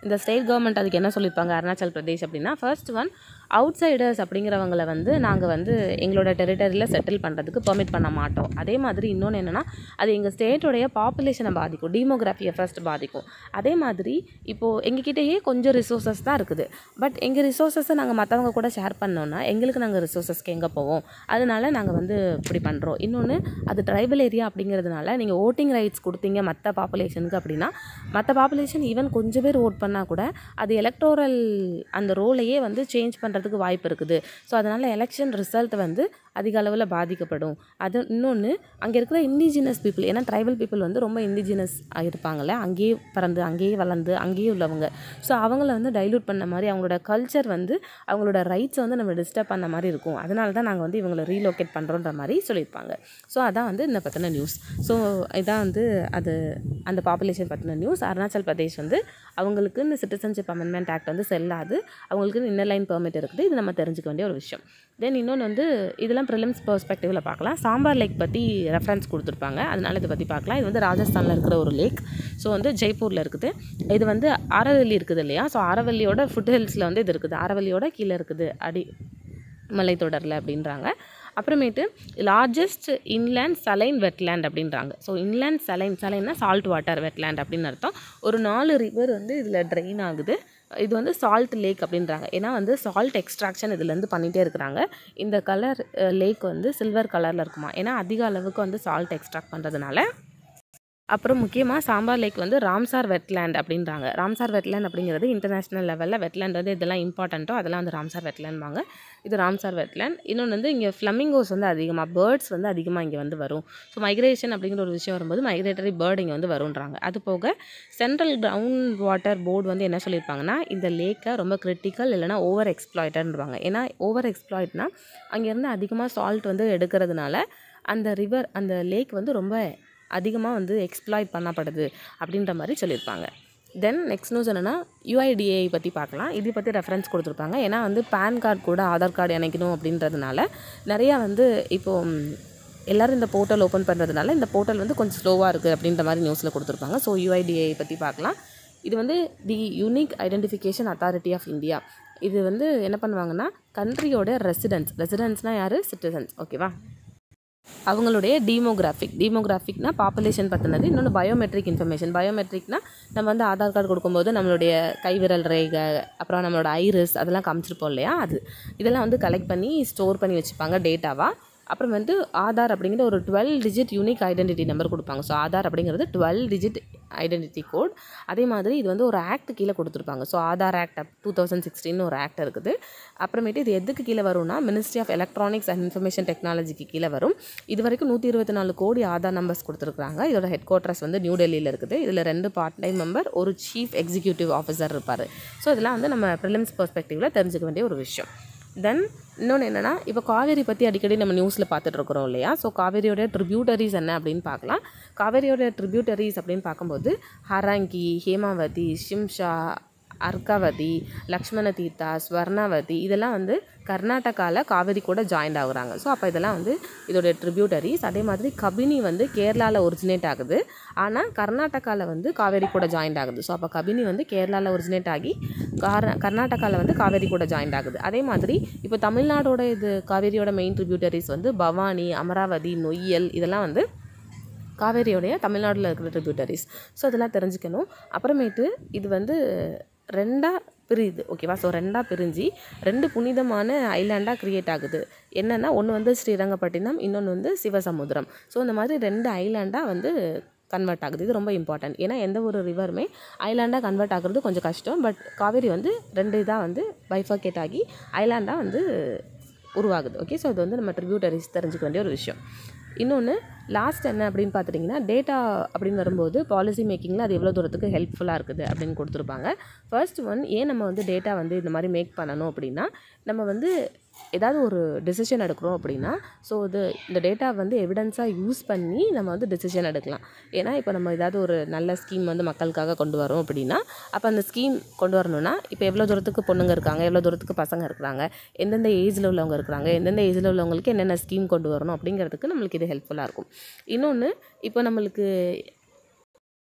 Speaker 1: இந்த ஸ்டேட் கவர்மெண்ட் அதுக்கு என்ன சொல்லியிருப்பாங்க அருணாச்சல் பிரதேஷ் அப்படின்னா ஃபர்ஸ்ட் ஒன் அவுட் சைடர்ஸ் அப்படிங்கிறவங்கள வந்து நாங்கள் வந்து எங்களோட டெரிட்டரியில் செட்டில் பண்ணுறதுக்கு பெர்மிட் பண்ண மாட்டோம் அதே மாதிரி இன்னொன்று என்னென்னா அது எங்கள் ஸ்டேட்டோடைய பாப்புலேஷனை பாதிக்கும் டீமோகிராஃபியை ஃபர்ஸ்ட் பாதிக்கும் அதே மாதிரி இப்போது எங்ககிட்டயே கொஞ்சம் ரிசோர்ஸஸ் தான் இருக்குது பட் எங்கள் ரிசோர்ஸஸை நாங்கள் மற்றவங்க கூட ஷேர் பண்ணோன்னா எங்களுக்கு நாங்கள் ரிசோர்ஸஸ்க்கு எங்கே போவோம் அதனால நாங்கள் வந்து இப்படி பண்ணுறோம் இன்னொன்று அது ட்ரைபல் ஏரியா அப்படிங்கிறதுனால நீங்கள் ஓட்டிங் ரைட்ஸ் கொடுத்தீங்க மற்ற பாப்புலேஷனுக்கு அப்படின்னா மற்ற பாப்புலேஷன் ஈவன் கொஞ்சம் பேர் ஓட் பண்ணால் கூட அது எலக்டோரல் அந்த ரோலையே வந்து சேஞ்ச் பண்ணுறதுக்கு வாய்ப்பு இருக்குது ஸோ அதனால் எலெக்ஷன் ரிசல்ட் வந்து அதிக அளவில் பாதிக்கப்படும் அது இன்னொன்று அங்கே இருக்கிற இண்டிஜினஸ் பீப்புள் ஏன்னா ட்ரைபல் பீப்புள் வந்து ரொம்ப இண்டிஜினஸ் இருப்பாங்கள்ல அங்கேயே பிறந்து அங்கேயே வளர்ந்து அங்கேயே உள்ளவங்க ஸோ அவங்கள வந்து டைல்யூட் பண்ண மாதிரி அவங்களோட கல்ச்சர் வந்து அவங்களோட ரைட்ஸை வந்து நம்ம டிஸ்டர்ப் பண்ண மாதிரி இருக்கும் அதனால தான் நாங்கள் வந்து இவங்களை ரீலோகேட் பண்ணுறோன்ற மாதிரி சொல்லியிருப்பாங்க ஸோ அதான் வந்து இந்த பற்றின நியூஸ் ஸோ இதான் வந்து அது அந்த பாப்புலேஷன் பற்றின நியூஸ் அருணாச்சல் பிரதேஷ் வந்து அவங்களுக்கு இந்த சிட்டிசன்ஷிப் அமெண்ட்மெண்ட் ஆக்ட் வந்து செல்லாது அவங்களுக்கு இன்னர் லைன் பெர்மிட் இருக்குது இது நம்ம தெரிஞ்சுக்க வேண்டிய ஒரு விஷயம் தென் இன்னொன்று வந்து இதெல்லாம் ப்ரிலிம்ஸ் பெர்ஸ்பெக்டிவில் பார்க்கலாம் சாம்பார் லேக் பற்றி ரெஃபரன்ஸ் கொடுத்துருப்பாங்க அதனால இதை பற்றி பார்க்கலாம் இது வந்து ராஜஸ்தானில் இருக்கிற ஒரு லேக் ஸோ வந்து ஜெய்ப்பூரில் இருக்குது இது வந்து ஆரவல்லி இருக்குது இல்லையா ஸோ ஆரவல்லியோட ஃபுட் ஹில்ஸில் வந்து இது இருக்குது ஆரவல்லியோட கீழே இருக்குது அடி மலைத்தொடரில் அப்படின்றாங்க அப்புறமேட்டு லார்ஜஸ்ட் இன்லேண்ட் சலைன் வெட்லேண்ட் அப்படின்றாங்க ஸோ இன்லேண்ட் சலைன் சலைன்னா சால்ட் வாட்டர் வெட்லேண்ட் அப்படின்னு அர்த்தம் ஒரு நாலு ரிவர் வந்து இதில் ட்ரெயின் ஆகுது இது வந்து சால்ட் லேக் அப்படின்றாங்க ஏன்னா வந்து சால்ட் எக்ஸ்ட்ராக்ஷன் இதுலேருந்து பண்ணிகிட்டே இருக்கிறாங்க இந்த கலர் லேக் வந்து சில்வர் கலரில் இருக்குமா ஏன்னா அதிக அளவுக்கு வந்து சால்ட் எக்ஸ்ட்ராக்ட் பண்ணுறதுனால அப்புறம் முக்கியமாக சாம்பார் லேக் வந்து ராம்சார் வெட்லேண்ட் அப்படின்றாங்க ராம்சார் வெட்லேண்ட் அப்படிங்கிறது இன்டர்நேஷ்னல் லெவலில் வெட்லேண்ட் வந்து இதெல்லாம் இம்பார்ட்டண்ட்டோ அதெல்லாம் வந்து ராம்சார் வெட்லேண்ட்பாங்க இது ராம்சார் வெட்லேண்ட் இன்னொன்று வந்து இங்கே ஃப்ளமிங்கோஸ் வந்து அதிகமாக பேர்ட்ஸ் வந்து அதிகமாக இங்கே வந்து வரும் ஸோ மைக்ரேஷன் அப்படிங்கிற ஒரு விஷயம் வரும்போது மைக்ரேட்டரி பேர்டு இங்கே வந்து வரும்ன்றாங்க அது போக சென்ட்ரல் கிரவுண்ட் வாட்டர் போர்டு வந்து என்ன சொல்லியிருப்பாங்கன்னா இந்த லேக்கை ரொம்ப கிரிட்டிக்கல் இல்லைனா ஓவர் எக்ஸ்ப்ளாய்டர்ன்றாங்க ஏன்னா ஓவர் எக்ஸ்ப்ளாய்ட்னா அங்கேருந்து அதிகமாக சால்ட் வந்து எடுக்கிறதுனால அந்த ரிவர் அந்த லேக் வந்து ரொம்ப அதிகமாக வந்து எக்ஸ்ப்ளாய்ட் பண்ணப்படுது அப்படின்ற மாதிரி சொல்லியிருப்பாங்க தென் நெக்ஸ்ட் நியூஸ் என்னென்னா யூஐடிஏ பற்றி பார்க்கலாம் இதை பற்றி ரெஃபரன்ஸ் கொடுத்துருப்பாங்க ஏன்னா வந்து பேன் கார்டு கூட ஆதார் கார்டு இணைக்கணும் அப்படின்றதுனால நிறையா வந்து இப்போது எல்லோரும் இந்த போர்ட்டல் ஓப்பன் பண்ணுறதுனால இந்த போர்ட்டல் வந்து கொஞ்சம் ஸ்லோவாக இருக்குது அப்படின்ற மாதிரி நியூஸில் கொடுத்துருப்பாங்க ஸோ யூஐடிஏ பற்றி பார்க்கலாம் இது வந்து the unique identification authority of India இது வந்து என்ன பண்ணுவாங்கன்னா கண்ட்ரியோட ரெசிடென்ஸ் ரெசிடென்ஸ்னால் யார் சிட்டிசன்ஸ் ஓகேவா அவங்களுடைய டீமோகிராஃபிக் டீமோகிராஃபிக்னா பாப்புலேஷன் பற்றினது இன்னொன்று பயோமெட்ரிக் இன்ஃபர்மேஷன் பயோமெட்ரிக்னா நம்ம வந்து ஆதார் கார்டு கொடுக்கும்போது நம்மளுடைய கைவிரல் ரேகை அப்புறம் நம்மளோட ஐரிஸ் அதெல்லாம் காமிச்சிருப்போம் இல்லையா அது இதெல்லாம் வந்து கலெக்ட் பண்ணி ஸ்டோர் பண்ணி வச்சுப்பாங்க டேட்டாவாக அப்புறம் வந்து ஆதார் அப்படிங்கிற ஒரு twelve digit unique identity number கொடுப்பாங்க ஸோ ஆதார் அப்படிங்கிறது டுவெல் டிஜிட் ஐடென்டிட்டி கோட் அதே மாதிரி இது வந்து ஒரு ஆக்ட் கீழே கொடுத்துருப்பாங்க so Aadhaar act two thousand sixteen ஒரு ஆக்ட் இருக்குது அப்புறமேட்டு இது எதுக்கு கீழே வரும்னா ministry of electronics and information டெக்னாலஜிக்கு கீழே வரும் இது வரைக்கும் நூற்றி இருபத்தி நாலு கோடி ஆதார் நம்பர்ஸ் கொடுத்துருக்காங்க இதோட ஹெட் குவார்ட்டர்ஸ் வந்து நியூ டெல்லியில் இருக்குது இதில் ரெண்டு பார்ட் டைம் மெம்பர் ஒரு சீஃப் எக்ஸிக்யூட்டிவ் ஆஃபீஸர் இருப்பார் ஸோ இதெல்லாம் வந்து நம்ம ப்ரிலிம்ஸ் பெர்ஸ்பெக்டிவில் தெரிஞ்சுக்க வேண்டிய ஒரு விஷயம் தென் இன்னொன்று என்னென்னா இப்போ காவேரி பற்றி அடிக்கடி நம்ம நியூஸில் பார்த்துட்டு இருக்கிறோம் இல்லையா ஸோ காவேரியோட ட்ரிபியூட்டரிஸ் என்ன அப்படின்னு பார்க்கலாம் காவேரியோட ட்ரிபியூட்டரிஸ் அப்படின்னு பார்க்கும்போது ஹராங்கி ஹேமாவதி ஷிம்ஷா அர்காவதி லக்ஷ்மண தீர்த்தா ஸ்வர்ணாவதி இதெல்லாம் வந்து கர்நாடகாவில் காவேரி கூட ஜாயின்ட் ஆகுறாங்க ஸோ அப்போ இதெல்லாம் வந்து இதோட ட்ரிபியூட்டரிஸ் அதே மாதிரி கபினி வந்து கேரளாவில் ஒரிஜினேட் ஆகுது ஆனால் கர்நாடகாவில் வந்து காவேரி கூட ஜாயின்ட் ஆகுது ஸோ அப்போ கபினி வந்து கேரளாவில் ஒரிஜினேட் ஆகி கார கர்நாடகாவில் வந்து காவேரி கூட ஜாயின்ட் ஆகுது அதே மாதிரி இப்போ தமிழ்நாடோட இது காவேரியோட மெயின் ட்ரிபியூட்டரிஸ் வந்து பவானி அமராவதி நொய்யல் இதெல்லாம் வந்து காவேரியோடைய தமிழ்நாட்டில் இருக்கிற ட்ரிபியூட்டரிஸ் ஸோ இதெல்லாம் தெரிஞ்சுக்கணும் அப்புறமேட்டு இது வந்து ரெண்டாக பிரியுது ஓகேவா ஸோ ரெண்டாக பிரிஞ்சு ரெண்டு புனிதமான ஐலாண்டாக க்ரியேட் ஆகுது என்னென்னா ஒன்று வந்து ஸ்ரீரங்கப்பட்டினம் இன்னொன்று வந்து சிவசமுத்திரம் ஸோ இந்த மாதிரி ரெண்டு ஐலாண்டாக வந்து கன்வெர்ட் ஆகுது இது ரொம்ப இம்பார்ட்டன்ட் ஏன்னா எந்த ஒரு ரிவருமே ஐலாண்டாக கன்வெர்ட் ஆகுறது கொஞ்சம் கஷ்டம் பட் காவேரி வந்து ரெண்டு இதாக வந்து பைஃபர்கேட் ஆகி ஐலாண்டாக வந்து உருவாகுது ஓகே ஸோ இது வந்து நம்ம ட்ரிபியூட்டரிஸ் தெரிஞ்சுக்க வேண்டிய ஒரு விஷயம் இன்னொன்று லாஸ்ட் என்ன அப்படின்னு பார்த்துட்டிங்கன்னா டேட்டா அப்படின்னு வரும்போது பாலிசி மேக்கிங்கில் அது எவ்வளோ தூரத்துக்கு ஹெல்ப்ஃபுல்லாக இருக்குது அப்படின்னு கொடுத்துருப்பாங்க ஃபர்ஸ்ட் ஒன் ஏன் நம்ம வந்து டேட்டா வந்து இந்த மாதிரி மேக் பண்ணணும் அப்படின்னா நம்ம வந்து ஏதாவது ஒரு டெசிஷன் எடுக்கிறோம் அப்படின்னா ஸோ இது இந்த டேட்டா வந்து எவிடன்ஸாக யூஸ் பண்ணி நம்ம வந்து டெசிஷன் எடுக்கலாம் ஏன்னா இப்போ நம்ம ஏதாவது ஒரு நல்ல ஸ்கீம் வந்து மக்களுக்காக கொண்டு வரோம் அப்படின்னா அப்போ அந்த ஸ்கீம் கொண்டு வரணும்னா இப்போ எவ்வளோ தூரத்துக்கு பொண்ணுங்க இருக்காங்க எவ்வளோ தூரத்துக்கு பசங்க இருக்கிறாங்க எந்தெந்த ஏஜில் உள்ளவங்க இருக்கிறாங்க எந்தெந்த ஏஜில் உள்ளவங்களுக்கு என்னென்ன ஸ்கீம் கொண்டு வரணும் அப்படிங்கிறதுக்கு நம்மளுக்கு இது ஹெல்ப்ஃபுல்லாக இருக்கும் இன்னொன்று இப்போ நம்மளுக்கு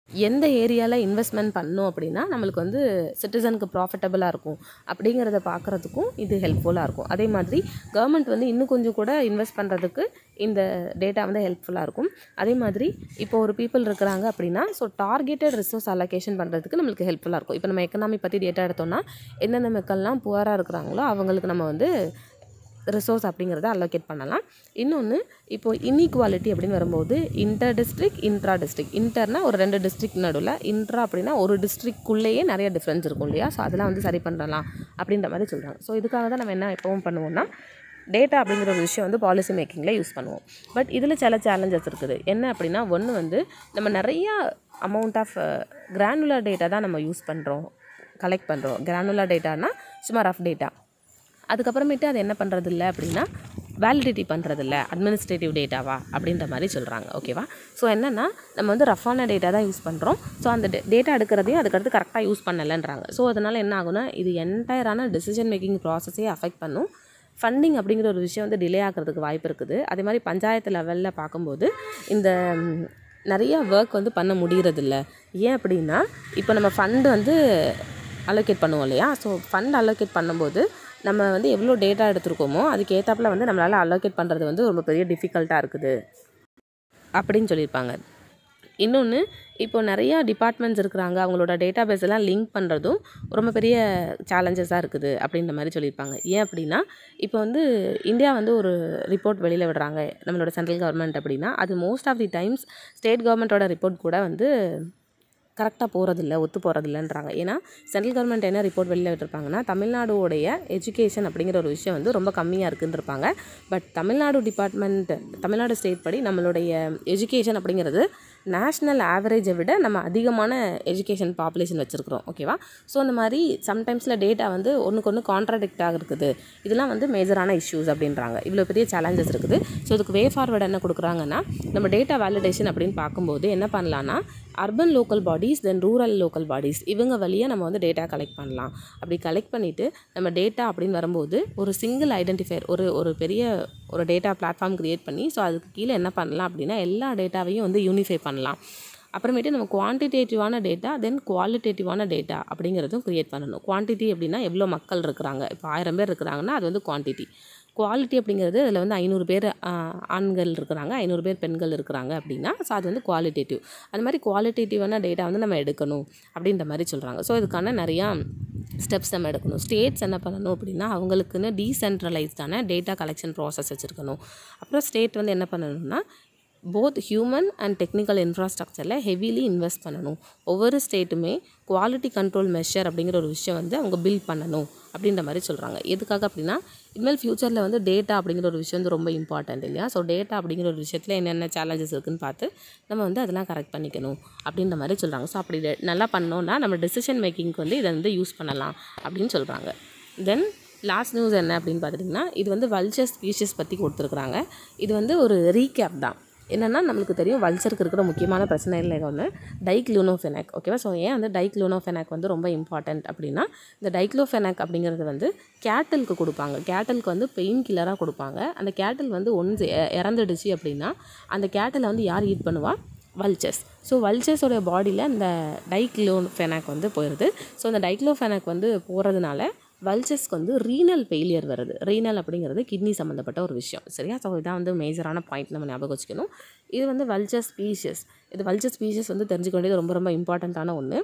Speaker 1: எந்த ஏரியாவில் இன்வெஸ்ட்மெண்ட் பண்ணோம் அப்படின்னா நம்மளுக்கு வந்து சிட்டிசனுக்கு ப்ராஃபிட்டபுளாக இருக்கும் அப்படிங்கிறத பார்க்குறதுக்கும் இது ஹெல்ப்ஃபுல்லாக இருக்கும் அதே மாதிரி கவர்மெண்ட் வந்து இன்னும் கொஞ்சம் கூட இன்வெஸ்ட் பண்ணுறதுக்கு இந்த டேட்டா வந்து ஹெல்ப்ஃபுல்லாக இருக்கும் அதே மாதிரி இப்போ ஒரு பீப்புள் இருக்கிறாங்க அப்படின்னா ஸோ டார்கெட்டட் ரிசோர்ஸ் அலோகேஷன் பண்ணுறதுக்கு நம்மளுக்கு ஹெல்ப்ஃபுல்லாக இருக்கும் இப்போ நம்ம எக்கனாமி பற்றி டேட்டா எடுத்தோம்னா எந்தெந்த மக்கள்லாம் புவராக இருக்கிறாங்களோ அவங்களுக்கு நம்ம வந்து ரிசோர்ஸ் அப்படிங்கிறத அலோகேட் பண்ணலாம் இன்னொன்று இப்போது இன்இக்வாலிட்டி அப்படின்னு வரும்போது இன்டர் டிஸ்ட்ரிக் இன்ட்ரா டிஸ்ட்ரிக் இன்டர்னா ஒரு ரெண்டு டிஸ்ட்ரிக் நடுவில் இன்ட்ரா அப்படின்னா ஒரு டிஸ்ட்ரிக்குள்ளேயே நிறைய டிஃப்ரென்ஸ் இருக்கும் இல்லையா ஸோ அதெல்லாம் வந்து சரி பண்ணலாம் அப்படின்ற மாதிரி சொல்கிறாங்க ஸோ இதுக்காக தான் நம்ம என்ன எப்பவும் பண்ணுவோம்னா டேட்டா அப்படிங்கிற ஒரு விஷயம் வந்து பாலிசி மேக்கிங்கில் யூஸ் பண்ணுவோம் பட் இதில் சில சேலஞ்சஸ் இருக்குது என்ன அப்படின்னா ஒன்று வந்து நம்ம நிறையா அமௌண்ட் ஆஃப் கிரானுலர் டேட்டா தான் நம்ம யூஸ் பண்ணுறோம் கலெக்ட் பண்ணுறோம் கிரானுலர் டேட்டானா சும்மா ரஃப் டேட்டா அதுக்கப்புறமேட்டு அது என்ன பண்ணுறது இல்லை அப்படின்னா வேலிடிட்டி பண்ணுறதில்ல அட்மினிஸ்ட்ரேட்டிவ் டேட்டாவா அப்படின்ற மாதிரி சொல்கிறாங்க ஓகேவா ஸோ என்னென்னா நம்ம வந்து ரஃபான டேட்டா தான் யூஸ் பண்ணுறோம் ஸோ அந்த டேட்டா எடுக்கிறதையும் அதுக்கடுத்து கரெக்டாக யூஸ் பண்ணலைன்றாங்க ஸோ அதனால் என்ன ஆகுனா இது என்டையரான டெசிஷன் மேக்கிங் ப்ராசஸே அஃபெக்ட் பண்ணும் ஃபண்டிங் அப்படிங்கிற ஒரு விஷயம் வந்து டிலே ஆகிறதுக்கு வாய்ப்பு இருக்குது அதே மாதிரி பஞ்சாயத்து லெவலில் பார்க்கும்போது இந்த ம், நிறைய ஒர்க் வந்து பண்ண முடியறதில்ல ஏன் அப்படின்னா இப்போ நம்ம ஃபண்டு வந்து அலோகேட் பண்ணுவோம் இல்லையா ஸோ ஃபண்ட் அலோகேட் பண்ணும்போது நம்ம வந்து எவ்வளோ டேட்டா எடுத்திருக்கோமோ அதுக்கு ஏற்றாப்புல வந்து நம்மளால் அலோகேட் பண்ணுறது வந்து ரொம்ப பெரிய டிஃபிகல்ட்டாக இருக்குது அப்படின்னு சொல்லியிருப்பாங்க இன்னொன்று இப்போ நிறையா டிபார்ட்மெண்ட்ஸ் இருக்கிறாங்க அவங்களோட டேட்டா பேஸ் எல்லாம் லிங்க் பண்ணுறதும் ரொம்ப பெரிய சேலஞ்சஸாக இருக்குது அப்படின்ற மாதிரி சொல்லியிருப்பாங்க ஏன் அப்படின்னா இப்போ வந்து இந்தியா வந்து ஒரு ரிப்போர்ட் வெளியில் விடுறாங்க நம்மளோட சென்ட்ரல் கவர்மெண்ட் அப்படின்னா அது most of the times state கவர்மெண்ட்டோட ரிப்போர்ட் கூட வந்து கரெக்டாக போகிறதில்ல ஒத்து போகிறதில்லன்றாங்க ஏன்னா சென்ட்ரல் கவர்மெண்ட் என்ன ரிப்போர்ட் வெளியில் விட்டுருப்பாங்கன்னா தமிழ்நாடுடைய எஜுகேஷன் அப்படிங்கிற ஒரு விஷயம் வந்து ரொம்ப கம்மியாக இருக்குன்னு இருப்பாங்க but Tamil Nadu department Tamil Nadu state படி நம்மளுடைய எஜுகேஷன் அப்படிங்கிறது நேஷ்னல் ஆவரேஜை விட நம்ம அதிகமான எஜுகேஷன் பாப்புலேஷன் வச்சுருக்கிறோம் ஓகேவா ஸோ அந்த மாதிரி சம்டைம்ஸில் டேட்டா வந்து ஒன்றுக்கு ஒன்று கான்ட்ராடிக்டாக இருக்குது இதெல்லாம் வந்து மேஜரான இஷ்யூஸ் அப்படின்றாங்க இவ்வளோ பெரிய சேலஞ்சஸ் இருக்குது ஸோ இதுக்கு வே ஃபார்வர்ட் என்ன கொடுக்குறாங்கன்னா நம்ம டேட்டா வேலிடேஷன் அப்படின்னு பார்க்கும்போது என்ன பண்ணலான்னா urban local bodies then rural local bodies இவங்க வழியாக நம்ம வந்து டேட்டா கலெக்ட் பண்ணலாம் அப்படி கலெக்ட் பண்ணிவிட்டு நம்ம டேட்டா அப்படின்னு வரும்போது ஒரு சிங்கிள் ஐடென்டிஃபையர் ஒரு ஒரு பெரிய ஒரு டேட்டா பிளாட்ஃபார்ம் க்ரியேட் பண்ணி ஸோ அதுக்கு கீழே என்ன பண்ணலாம் அப்படின்னா எல்லா டேட்டாவையும் வந்து யூனிஃபை பண்ணலாம் அப்புறமேட்டு நம்ம குவான்டிடேட்டிவான டேட்டா தென் குவாலிட்டேட்டிவான டேட்டா அப்படிங்கிறதும் க்ரியேட் பண்ணணும் குவான்டிட்டி அப்படின்னா எவ்வளோ மக்கள் இருக்கிறாங்க இப்போ ஆயிரம் பேர் இருக்கிறாங்கன்னா அது வந்து குவான்டிட்டி குவாலிட்டி அப்படிங்கிறது அதில் வந்து ஐநூறு பேர் ஆஹ், ஆண்கள் இருக்கிறாங்க ஐநூறு பேர் பெண்கள் இருக்கிறாங்க அப்படின்னா ஸோ அது வந்து குவாலிட்டேட்டிவ் அந்த மாதிரி குவாலிட்டேட்டிவான டேட்டா வந்து நம்ம எடுக்கணும் அப்படின்ற மாதிரி சொல்கிறாங்க ஸோ இதுக்கான நிறையா ஸ்டெப்ஸ் நம்ம எடுக்கணும் ஸ்டேட்ஸ் என்ன பண்ணணும் அப்படின்னா அவங்களுக்குன்னு டீசென்ட்ரலைஸ்டான டேட்டா கலெக்ஷன் ப்ராசஸ் வச்சுருக்கணும் அப்புறம் ஸ்டேட் வந்து என்ன பண்ணணும்னா போத் ஹியூமன் அண்ட் டெக்னிக்கல் இன்ஃப்ராஸ்ட்ரக்சரில் ஹெவிலி இன்வெஸ்ட் பண்ணணும் ஒவ்வொரு ஸ்டேட்டுமே குவாலிட்டி கண்ட்ரோல் மெஷர் அப்படிங்கிற ஒரு விஷயம் வந்து அவங்க பில்ட் பண்ணணும் அப்படின்ற மாதிரி சொல்கிறாங்க எதுக்காக அப்படின்னா இனிமேல் ஃப்யூச்சரில் வந்து டேட்டா அப்படிங்கிற ஒரு விஷயம் வந்து ரொம்ப இம்பார்ட்டன்ட் இல்லையா ஸோ டேட்டா அப்படிங்கிற ஒரு விஷயத்தில் என்னென்ன சேலஞ்சஸ் இருக்குன்னு பார்த்து நம்ம வந்து அதெல்லாம் கரெக்ட் பண்ணிக்கணும் அப்படின்ற மாதிரி சொல்கிறாங்க ஸோ அப்படி de- நல்லா பண்ணோன்னா நம்ம டெசிஷன் மேக்கிங்க்கு வந்து இதை வந்து யூஸ் பண்ணலாம் அப்படின்னு சொல்கிறாங்க தென் லாஸ்ட் நியூஸ் என்ன அப்படின்னு பார்த்துட்டிங்கன்னா இது வந்து வல்ச்சர் ஸ்பீஷஸ் பற்றி கொடுத்துருக்குறாங்க இது வந்து ஒரு ரீகேப் தான் என்னென்னா நம்மளுக்கு தெரியும் வல்ச்சருக்கு இருக்கிற முக்கியமான பிரச்சனை இல்லை ஒன்று டைக்ளூனோஃபெனாக் ஓகேவா ஸோ ஏன் வந்து டைக்ளூனோஃபெனாக் வந்து ரொம்ப இம்பார்ட்டன்ட் அப்படின்னா இந்த டைக்ளோஃபெனாக் அப்படிங்கிறது வந்து கேட்டலுக்கு கொடுப்பாங்க கேட்டலுக்கு வந்து பெயின் கில்லராக கொடுப்பாங்க அந்த கேட்டல் வந்து ஒன்று இறந்துடுச்சு அப்படின்னா அந்த கேட்டலை வந்து யார் ஈட் பண்ணுவா வல்ச்சர்ஸ் ஸோ வல்ச்சர்ஸோடைய பாடியில் இந்த டைக்ளோஃபெனாக் வந்து போயிடுது ஸோ அந்த டைக்ளோஃபெனாக் வந்து போகிறதுனால வல்ச்சர்ஸ்க்கு வந்து ரீனல் ஃபெயிலியர் வருது ரீனல் அப்படிங்கிறது கிட்னி சம்மந்தப்பட்ட ஒரு விஷயம் சரியா ஸோ இதான் வந்து மேஜரான பாயிண்ட் நம்ம ஞாபகம் வச்சுக்கணும் இது வந்து வல்ச்சர் ஸ்பீஷஸ் இது வல்ச்சர் ஸ்பீஷஸ் வந்து தெரிஞ்சுக்க வேண்டியது ரொம்ப ரொம்ப இம்பார்ட்டண்ட்டான ஒன்று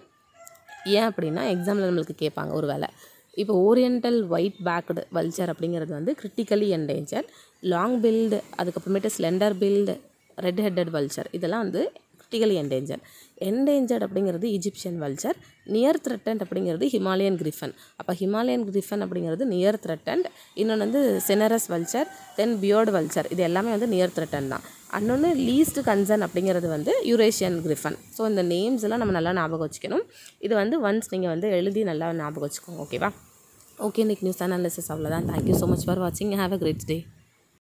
Speaker 1: ஏன் அப்படின்னா எக்ஸாமில் நம்மளுக்கு கேட்பாங்க ஒரு வேளை இப்போ ஓரியண்டல் ஒயிட் பேக்டு வல்ச்சர் அப்படிங்கிறது வந்து கிரிட்டிக்கலி என்டேஞ்சர் லாங் பில்டு அதுக்கப்புறமேட்டு slender billed red headed vulture இதெல்லாம் வந்து கிரிட்டிக்கலி என்டேஞ்சர் என்டேஞ்சர்ட் அப்படிங்கிறது இஜிப்சியன் வல்ச்சர் நியர் த்ரெட்டன்ட் அப்படிங்கிறது ஹிமாலயன் கிரிஃபன் அப்போ ஹிமாலயன் கிரிஃபன் அப்படிங்கிறது நியர் த்ரெட்டன்ட் இன்னொன்று வந்து செனரஸ் வல்ச்சர் தென் பியோர்டு வல்ச்சர் இது எல்லாமே வந்து நியர் த்ரெட்டன் தான் அன்னொன்று லீஸ்ட் கன்சர்ன் அப்படிங்கிறது வந்து யூரேஷியன் கிரிஃபன் ஸோ இந்த நேம்ஸ் எல்லாம் நம்ம நல்லா ஞாபகம் வச்சுக்கணும் இது வந்து ஒன்ஸ் நீங்கள் வந்து எழுதி நல்லா ஞாபகம் வச்சுக்கோங்க ஓகேவா ஓகே இன்னைக்கு நியூஸ் அனாலிசிஸ் அவ்வளோதான் தேங்க்யூ ஸோ மச் ஃபார் வாட்சிங் ஹேவ் அ கிரேட் டே